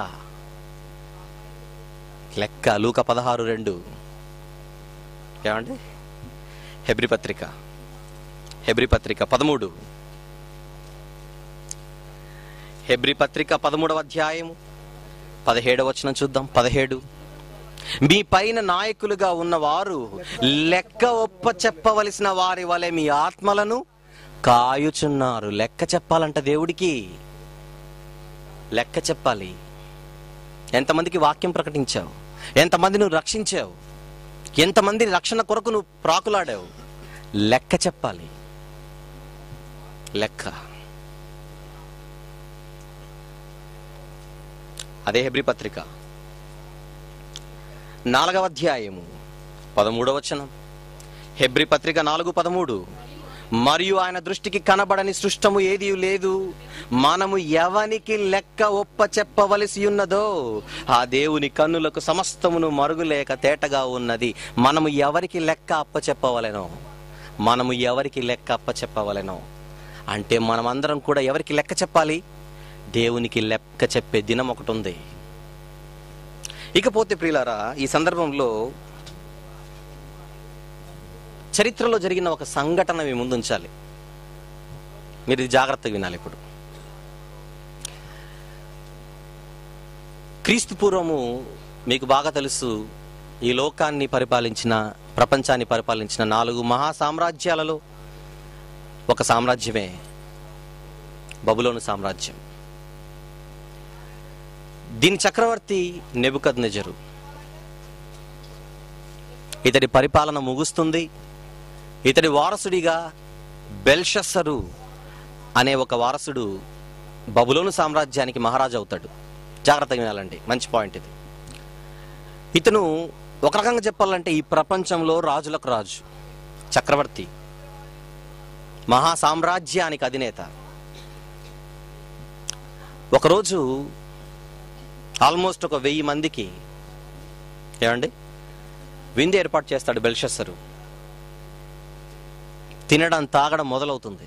లెక్క లూక పదహారు రెండు ఏమండి హెబ్రి పత్రిక హెబ్రి పత్రిక పదమూడు హెబ్రి పత్రిక పదమూడవ అధ్యాయము పదిహేడవ వచనం చూద్దాం పదిహేడు మీ పైన నాయకులుగా ఉన్నవారు లెక్క ఒప్ప చెప్పవలసిన వారి వలె మీ ఆత్మలను కాయుచున్నారు లెక్క చెప్పాలంట దేవుడికి లెక్క చెప్పాలి ఎంతమందికి వాక్యం ప్రకటించావు ఎంతమంది నువ్వు రక్షించావు ఎంతమంది రక్షణ కొరకు నువ్వు ప్రాకులాడావు లెక్క చెప్పాలి లెక్క అదే హెబ్రి పత్రిక నాలుగవ అధ్యాయము పదమూడవ వచనం హెబ్రి పత్రిక నాలుగు పదమూడు మరియు ఆయన దృష్టికి కనబడని సృష్టము ఏది లేదు మనము ఎవనికి లెక్క ఒప్ప చెప్పవలసి ఉన్నదో ఆ దేవుని కన్నులకు సమస్తమును మరుగులేక తేటగా ఉన్నది మనము ఎవరికి లెక్క అప్ప చెప్పవలెనో మనము ఎవరికి లెక్క అప్ప చెప్పవలెనో అంటే మనమందరం కూడా ఎవరికి లెక్క చెప్పాలి దేవునికి లెక్క చెప్పే దినం ఒకటి ఉంది ఇకపోతే ప్రియులారా ఈ సందర్భంలో చరిత్రలో జరిగిన ఒక సంఘటన మీ ముందు ఉంచాలి మీరు ఇది జాగ్రత్తగా వినాలి ఇప్పుడు క్రీస్తు పూర్వము మీకు బాగా తెలుసు ఈ లోకాన్ని పరిపాలించిన ప్రపంచాన్ని పరిపాలించిన నాలుగు మహా సామ్రాజ్యాలలో ఒక సామ్రాజ్యమే బబులోను సామ్రాజ్యం దీని చక్రవర్తి నెబుకద్ నెజరు ఇతడి పరిపాలన ముగుస్తుంది ఇతడి వారసుడిగా బెల్షస్సరు అనే ఒక వారసుడు బబులోను సామ్రాజ్యానికి మహారాజు అవుతాడు జాగ్రత్తగా వినాలండి మంచి పాయింట్ ఇది ఇతను ఒక రకంగా చెప్పాలంటే ఈ ప్రపంచంలో రాజులకు రాజు చక్రవర్తి మహా సామ్రాజ్యానికి అధినేత ఒకరోజు ఆల్మోస్ట్ ఒక వెయ్యి మందికి ఏమండి విందు ఏర్పాటు చేస్తాడు బెల్షస్సరు తినడం తాగడం మొదలవుతుంది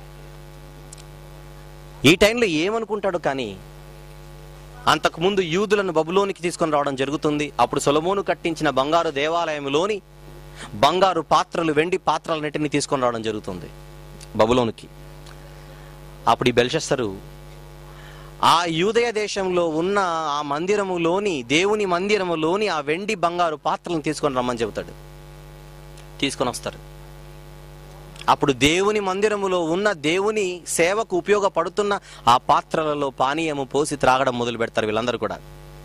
ఈ టైంలో ఏమనుకుంటాడు కానీ అంతకుముందు యూదులను బబులోనికి తీసుకొని రావడం జరుగుతుంది అప్పుడు సొలమోను కట్టించిన బంగారు దేవాలయంలోని బంగారు పాత్రలు వెండి పాత్రలన్నిటిని తీసుకొని రావడం జరుగుతుంది బబులోనికి అప్పుడు ఈ బెల్షస్సరు ఆ యూదయ దేశంలో ఉన్న ఆ మందిరములోని దేవుని మందిరములోని ఆ వెండి బంగారు పాత్రలను తీసుకొని రమ్మని చెబుతాడు తీసుకొని వస్తారు అప్పుడు దేవుని మందిరములో ఉన్న దేవుని సేవకు ఉపయోగపడుతున్న ఆ పాత్రలలో పానీయము పోసి త్రాగడం మొదలు పెడతారు వీళ్ళందరూ కూడా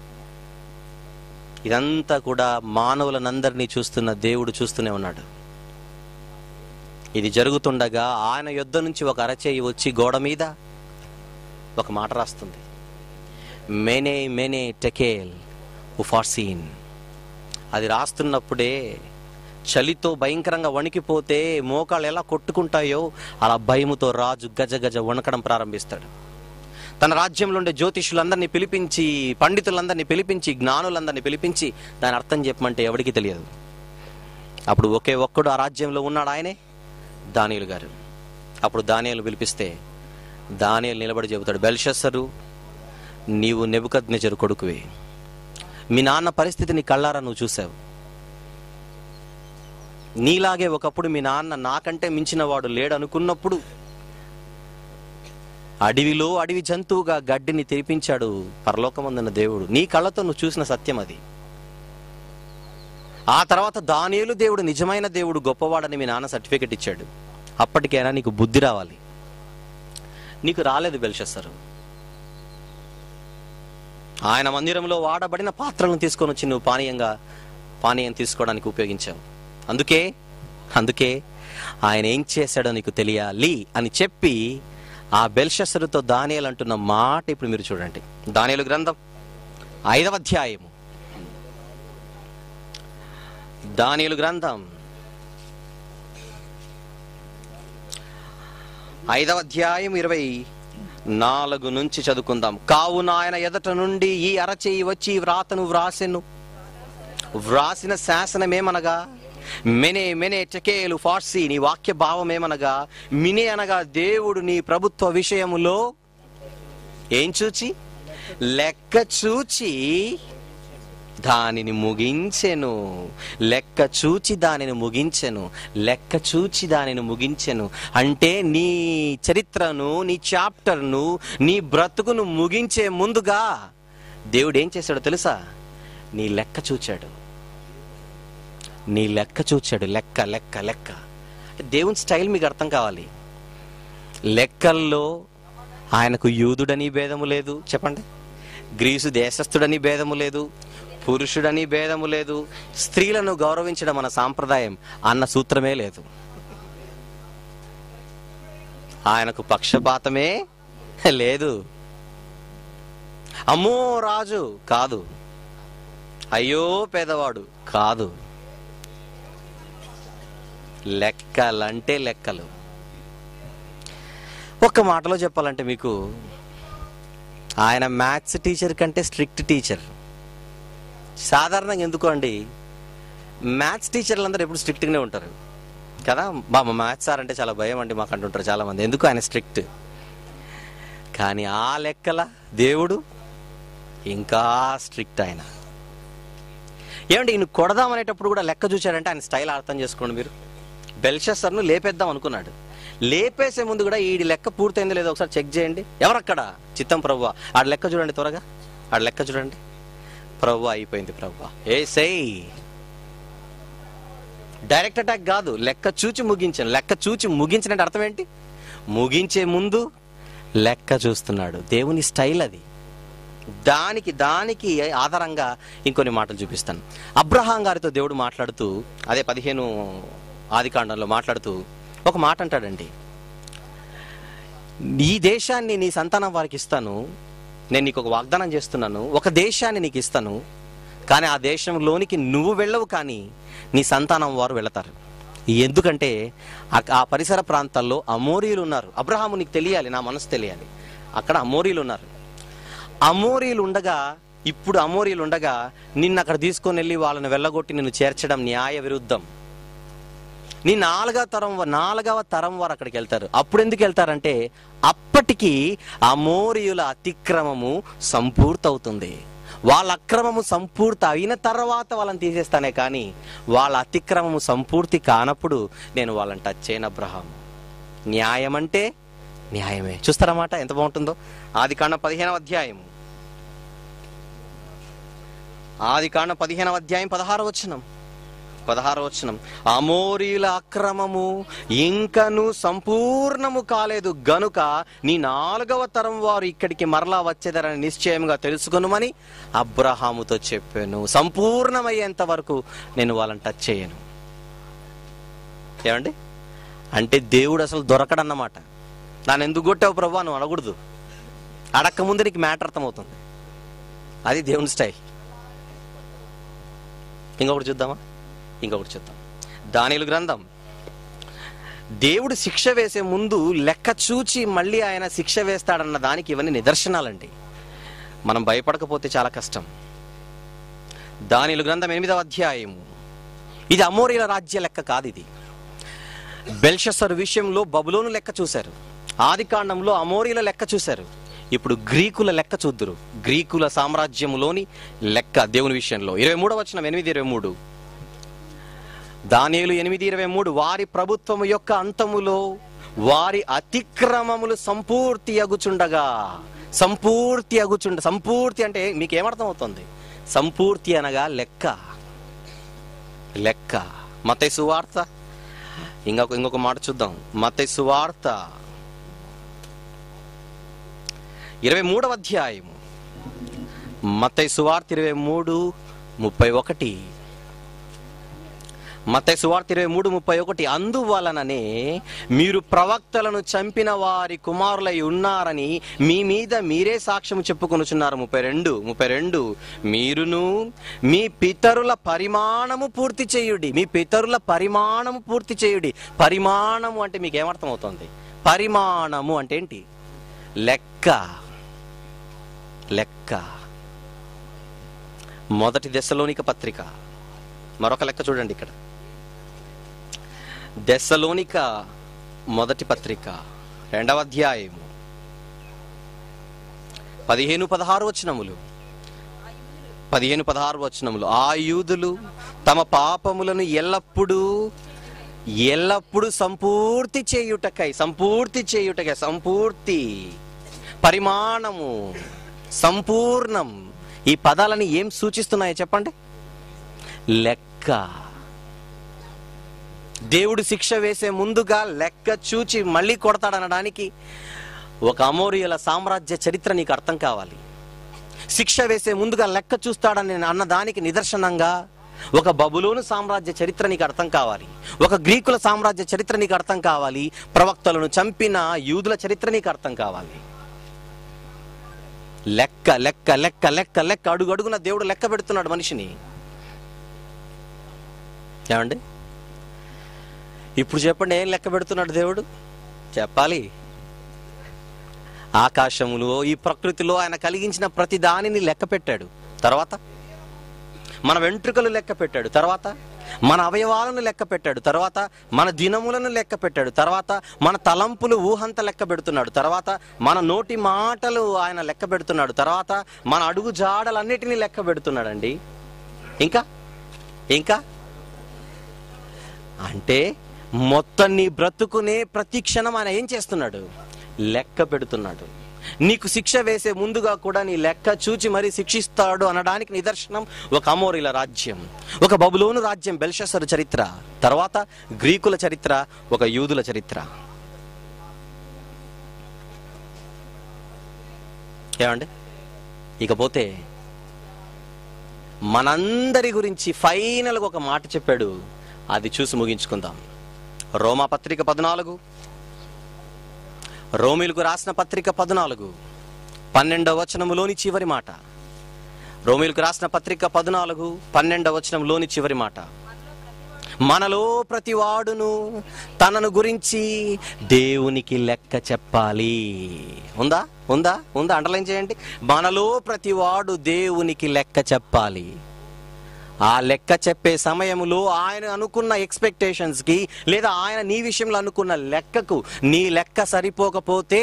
ఇదంతా కూడా మానవులనందరినీ చూస్తున్న దేవుడు చూస్తూనే ఉన్నాడు ఇది జరుగుతుండగా ఆయన యుద్ధ నుంచి ఒక అరచేయి వచ్చి గోడ మీద ఒక మాట రాస్తుంది మెనే మెనే టెకేల్ ఉఫార్సీన్ అది రాస్తున్నప్పుడే చలితో భయంకరంగా వణికిపోతే మోకాళ్ళు ఎలా కొట్టుకుంటాయో అలా భయముతో రాజు గజ గజ వణకడం ప్రారంభిస్తాడు తన రాజ్యంలో ఉండే జ్యోతిషులందరినీ పిలిపించి పండితులందరినీ పిలిపించి జ్ఞానులందరినీ పిలిపించి దాని అర్థం చెప్పమంటే ఎవడికి తెలియదు అప్పుడు ఒకే ఒక్కడు ఆ రాజ్యంలో ఉన్నాడు ఆయనే దానియులు గారు అప్పుడు దానియాలు పిలిపిస్తే దానియాలు నిలబడి చెబుతాడు బెల్షస్సరు నీవు నెబుకద్నెజరు కొడుకువే మీ నాన్న పరిస్థితిని కళ్ళారా నువ్వు చూసావు నీలాగే ఒకప్పుడు మీ నాన్న నాకంటే మించిన వాడు లేడు అనుకున్నప్పుడు అడవిలో అడవి జంతువుగా గడ్డిని తెరిపించాడు పరలోకమందున్న దేవుడు నీ కళ్ళతో నువ్వు చూసిన సత్యం అది ఆ తర్వాత దానియేలు దేవుడు నిజమైన దేవుడు గొప్పవాడని మీ నాన్న సర్టిఫికెట్ ఇచ్చాడు అప్పటికైనా నీకు బుద్ధి రావాలి నీకు రాలేదు బెల్షస్సరు ఆయన మందిరంలో వాడబడిన పాత్రలను తీసుకొని వచ్చి నువ్వు పానీయంగా పానీయం తీసుకోవడానికి ఉపయోగించావు అందుకే అందుకే ఆయన ఏం చేశాడో నీకు తెలియాలి అని చెప్పి ఆ బెల్షస్సరుతో దానియలు అంటున్న మాట ఇప్పుడు మీరు చూడండి దానియలు గ్రంథం ఐదవ అధ్యాయము దానియలు గ్రంథం ఐదవ అధ్యాయం ఇరవై నాలుగు నుంచి చదువుకుందాం కావున ఆయన ఎదట నుండి ఈ అరచేయి వచ్చి ఈ వ్రాతను వ్రాసెను వ్రాసిన శాసనమేమనగా మెనే మెనే టెకేలు ఫార్సీ నీ వాక్య భావమేమనగా మినే అనగా దేవుడు నీ ప్రభుత్వ విషయములో ఏం చూచి లెక్క చూచి దానిని ముగించెను లెక్క చూచి దానిని ముగించెను లెక్క చూచి దానిని ముగించెను అంటే నీ చరిత్రను నీ చాప్టర్ను నీ బ్రతుకును ముగించే ముందుగా దేవుడు ఏం చేశాడో తెలుసా నీ లెక్క చూచాడు నీ లెక్క చూచాడు లెక్క లెక్క లెక్క దేవుని స్టైల్ మీకు అర్థం కావాలి లెక్కల్లో ఆయనకు యూదుడని భేదము లేదు చెప్పండి గ్రీసు దేశస్థుడని భేదము లేదు పురుషుడని భేదము లేదు స్త్రీలను గౌరవించడం మన సాంప్రదాయం అన్న సూత్రమే లేదు ఆయనకు పక్షపాతమే లేదు అమ్మో రాజు కాదు అయ్యో పేదవాడు కాదు లెక్కలంటే లెక్కలు ఒక్క మాటలో చెప్పాలంటే మీకు ఆయన మ్యాథ్స్ టీచర్ కంటే స్ట్రిక్ట్ టీచర్ సాధారణంగా ఎందుకు అండి మ్యాథ్స్ టీచర్లు అందరూ ఎప్పుడు స్ట్రిక్ట్గానే ఉంటారు కదా మా మ్యాథ్స్ సార్ అంటే చాలా భయం అండి మాకు అంటుంటారు చాలామంది ఎందుకు ఆయన స్ట్రిక్ట్ కానీ ఆ లెక్కల దేవుడు ఇంకా స్ట్రిక్ట్ ఆయన ఏమండి ఈయన కొడదామనేటప్పుడు కూడా లెక్క చూశాడంటే ఆయన స్టైల్ అర్థం చేసుకోండి మీరు బెల్షస్సర్ను లేపేద్దాం అనుకున్నాడు లేపేసే ముందు కూడా ఈ లెక్క పూర్తయిందో లేదో ఒకసారి చెక్ చేయండి ఎవరక్కడ చిత్తం ప్రభు ఆడ లెక్క చూడండి త్వరగా ఆడ లెక్క చూడండి ప్రభు అయిపోయింది ప్రభు ఏ సై డైరెక్ట్ అటాక్ కాదు లెక్క చూచి ముగించాను లెక్క చూచి ముగించినట్టు అర్థం ఏంటి ముగించే ముందు లెక్క చూస్తున్నాడు దేవుని స్టైల్ అది దానికి దానికి ఆధారంగా ఇంకొన్ని మాటలు చూపిస్తాను అబ్రహాం గారితో దేవుడు మాట్లాడుతూ అదే పదిహేను ఆది కాండంలో మాట్లాడుతూ ఒక మాట అంటాడండి ఈ దేశాన్ని నీ సంతానం వారికి ఇస్తాను నేను నీకు ఒక వాగ్దానం చేస్తున్నాను ఒక దేశాన్ని నీకు ఇస్తాను కానీ ఆ దేశంలోనికి నువ్వు వెళ్ళవు కానీ నీ సంతానం వారు వెళతారు ఎందుకంటే ఆ- ఆ పరిసర ప్రాంతాల్లో అమోరీలు ఉన్నారు అబ్రహాము నీకు తెలియాలి నా మనసు తెలియాలి అక్కడ అమోరీలు ఉన్నారు అమోరీలు ఉండగా ఇప్పుడు అమోరీలు ఉండగా నిన్ను అక్కడ తీసుకొని వెళ్ళి వాళ్ళని వెళ్ళగొట్టి నిన్ను చేర్చడం న్యాయ విరుద్ధం నీ నాలుగవ తరం వా- నాలుగవ తరం వారు అక్కడికి వెళ్తారు అప్పుడు ఎందుకు వెళ్తారంటే అప్పటికి అమోరియుల అతిక్రమము సంపూర్తవుతుంది వాళ్ళ అక్రమము సంపూర్తి అయిన తర్వాత వాళ్ళని తీసేస్తానే కానీ వాళ్ళ అతిక్రమము సంపూర్తి కానప్పుడు నేను వాళ్ళని టచ్ చేయను అబ్రహాం న్యాయం అంటే న్యాయమే చూస్తారన్నమాట ఎంత బాగుంటుందో ఆది కాండ పదిహేనవ అధ్యాయం ఆది కాండ పదిహేనవ అధ్యాయం పదహార వచనం పదహార వచనం అమోరీల అక్రమము ఇంకను సంపూర్ణము కాలేదు గనుక నీ నాలుగవ తరం వారు ఇక్కడికి మరలా వచ్చేదరని నిశ్చయంగా తెలుసుకొనుమని అబ్రహాముతో చెప్పాను సంపూర్ణమయ్యేంత వరకు నేను వాళ్ళని టచ్ చేయను ఏమండి అంటే దేవుడు అసలు దొరకడన్నమాట నన్ను ఎందుకు కొట్టావు ప్రభా నువ్వు అడగకూడదు అడక్క ముందు నీకు మ్యాటర్ అర్థమవుతుంది అది దేవుని స్టైల్ ఇంకొకటి చూద్దామా ఇంకొకటి చూద్దాం దానిలు గ్రంథం దేవుడు శిక్ష వేసే ముందు లెక్క చూచి మళ్ళీ ఆయన శిక్ష వేస్తాడన్న దానికి ఇవన్నీ నిదర్శనాలండి మనం భయపడకపోతే చాలా కష్టం దానిలు గ్రంథం ఎనిమిదవ అధ్యాయము ఇది అమోరీల రాజ్య లెక్క కాదు ఇది బెల్షసర్ విషయంలో బబులోను లెక్క చూశారు ఆది కాండంలో అమోరీల లెక్క చూశారు ఇప్పుడు గ్రీకుల లెక్క చూద్దురు గ్రీకుల సామ్రాజ్యములోని లెక్క దేవుని విషయంలో ఇరవై మూడవ వచనం ఎనిమిది ఇరవై మూడు దానియేలు ఎనిమిది ఇరవై మూడు వారి ప్రభుత్వము యొక్క అంతములో వారి అతిక్రమములు సంపూర్తి అగుచుండగా సంపూర్తి అగుచుండ సంపూర్తి అంటే మీకు ఏమర్థం అవుతుంది సంపూర్తి అనగా లెక్క లెక్క మతై సువార్త ఇంకొక ఇంకొక మాట చూద్దాం మతై సువార్త ఇరవై మూడవ అధ్యాయము మతై సువార్త ఇరవై మూడు ముప్పై ఒకటి మత్తయి సువార్త ఇరవై మూడు ముప్పై ఒకటి అందువలననే మీరు ప్రవక్తలను చంపిన వారి కుమారులై ఉన్నారని మీ మీద మీరే సాక్ష్యం చెప్పుకొనుచున్నారు ముప్పై రెండు ముప్పై రెండు మీరును మీ పితరుల పరిమాణము పూర్తి చేయుడి మీ పితరుల పరిమాణము పూర్తి చేయుడి పరిమాణము అంటే మీకు ఏమర్థం అవుతుంది పరిమాణము అంటే ఏంటి లెక్క లెక్క మొదటి దశలోనిక పత్రిక మరొక లెక్క చూడండి ఇక్కడ దశలోనిక మొదటి పత్రిక రెండవ అధ్యాయము పదిహేను పదహారు వచనములు పదిహేను పదహారు వచనములు ఆ యూదులు తమ పాపములను ఎల్లప్పుడూ ఎల్లప్పుడూ సంపూర్తి చేయుటకై సంపూర్తి చేయుటకై సంపూర్తి పరిమాణము సంపూర్ణం ఈ పదాలని ఏం సూచిస్తున్నాయో చెప్పండి లెక్క దేవుడు శిక్ష వేసే ముందుగా లెక్క చూచి మళ్ళీ కొడతాడనడానికి ఒక అమోరియల సామ్రాజ్య చరిత్ర నీకు అర్థం కావాలి శిక్ష వేసే ముందుగా లెక్క చూస్తాడని అన్న దానికి నిదర్శనంగా ఒక బబులోను సామ్రాజ్య చరిత్ర నీకు అర్థం కావాలి ఒక గ్రీకుల సామ్రాజ్య చరిత్ర నీకు అర్థం కావాలి ప్రవక్తలను చంపిన యూదుల చరిత్ర నీకు అర్థం కావాలి లెక్క లెక్క లెక్క లెక్క లెక్క అడుగు అడుగున దేవుడు లెక్క పెడుతున్నాడు మనిషిని ఏమండి ఇప్పుడు చెప్పండి ఏం లెక్క పెడుతున్నాడు దేవుడు చెప్పాలి ఆకాశములో ఈ ప్రకృతిలో ఆయన కలిగించిన ప్రతి దానిని లెక్క పెట్టాడు తర్వాత మన వెంట్రుకలు లెక్క పెట్టాడు తర్వాత మన అవయవాలను లెక్క పెట్టాడు తర్వాత మన దినములను లెక్క పెట్టాడు తర్వాత మన తలంపులు ఊహంత లెక్క పెడుతున్నాడు తర్వాత మన నోటి మాటలు ఆయన లెక్క పెడుతున్నాడు తర్వాత మన అడుగు జాడలన్నిటినీ లెక్క పెడుతున్నాడండి ఇంకా ఇంకా అంటే మొత్తం నీ బ్రతుకునే ప్రతి క్షణం ఆయన ఏం చేస్తున్నాడు లెక్క పెడుతున్నాడు నీకు శిక్ష వేసే ముందుగా కూడా నీ లెక్క చూచి మరీ శిక్షిస్తాడు అనడానికి నిదర్శనం ఒక అమోరిల రాజ్యం ఒక బబులోను రాజ్యం బెల్షసరు చరిత్ర తర్వాత గ్రీకుల చరిత్ర ఒక యూదుల చరిత్ర ఏమండి ఇకపోతే మనందరి గురించి ఫైనల్గా ఒక మాట చెప్పాడు అది చూసి ముగించుకుందాం రోమా పత్రిక పద్నాలుగు రోమిలకు రాసిన పత్రిక పద్నాలుగు పన్నెండవ వచనములోని చివరి మాట రోమిలకు రాసిన పత్రిక పద్నాలుగు పన్నెండవ వచనంలోని చివరి మాట మనలో ప్రతివాడును తనను గురించి దేవునికి లెక్క చెప్పాలి ఉందా ఉందా ఉందా అండర్లైన్ చేయండి మనలో ప్రతివాడు దేవునికి లెక్క చెప్పాలి ఆ లెక్క చెప్పే సమయంలో ఆయన అనుకున్న ఎక్స్పెక్టేషన్స్ కి లేదా ఆయన నీ విషయంలో అనుకున్న లెక్కకు నీ లెక్క సరిపోకపోతే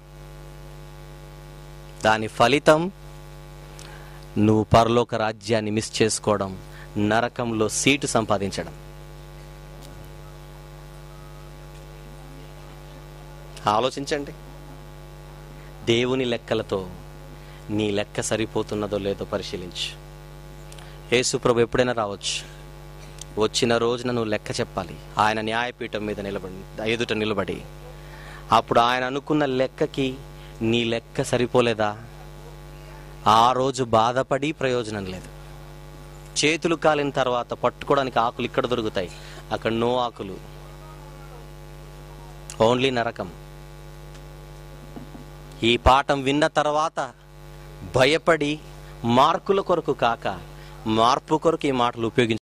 దాని ఫలితం నువ్వు పరలోక రాజ్యాన్ని మిస్ చేసుకోవడం నరకంలో సీటు సంపాదించడం ఆలోచించండి దేవుని లెక్కలతో నీ లెక్క సరిపోతున్నదో లేదో పరిశీలించు యేసుప్రభు ఎప్పుడైనా రావచ్చు వచ్చిన రోజున నువ్వు లెక్క చెప్పాలి ఆయన న్యాయపీఠం మీద నిలబడి ఎదుట నిలబడి అప్పుడు ఆయన అనుకున్న లెక్కకి నీ లెక్క సరిపోలేదా ఆ రోజు బాధపడి ప్రయోజనం లేదు చేతులు కాలిన తర్వాత పట్టుకోవడానికి ఆకులు ఇక్కడ దొరుకుతాయి అక్కడ నో ఆకులు ఓన్లీ నరకం ఈ పాఠం విన్న తర్వాత భయపడి మార్కుల కొరకు కాక మార్పు కొరకు ఈ మాటలు ఉపయోగించ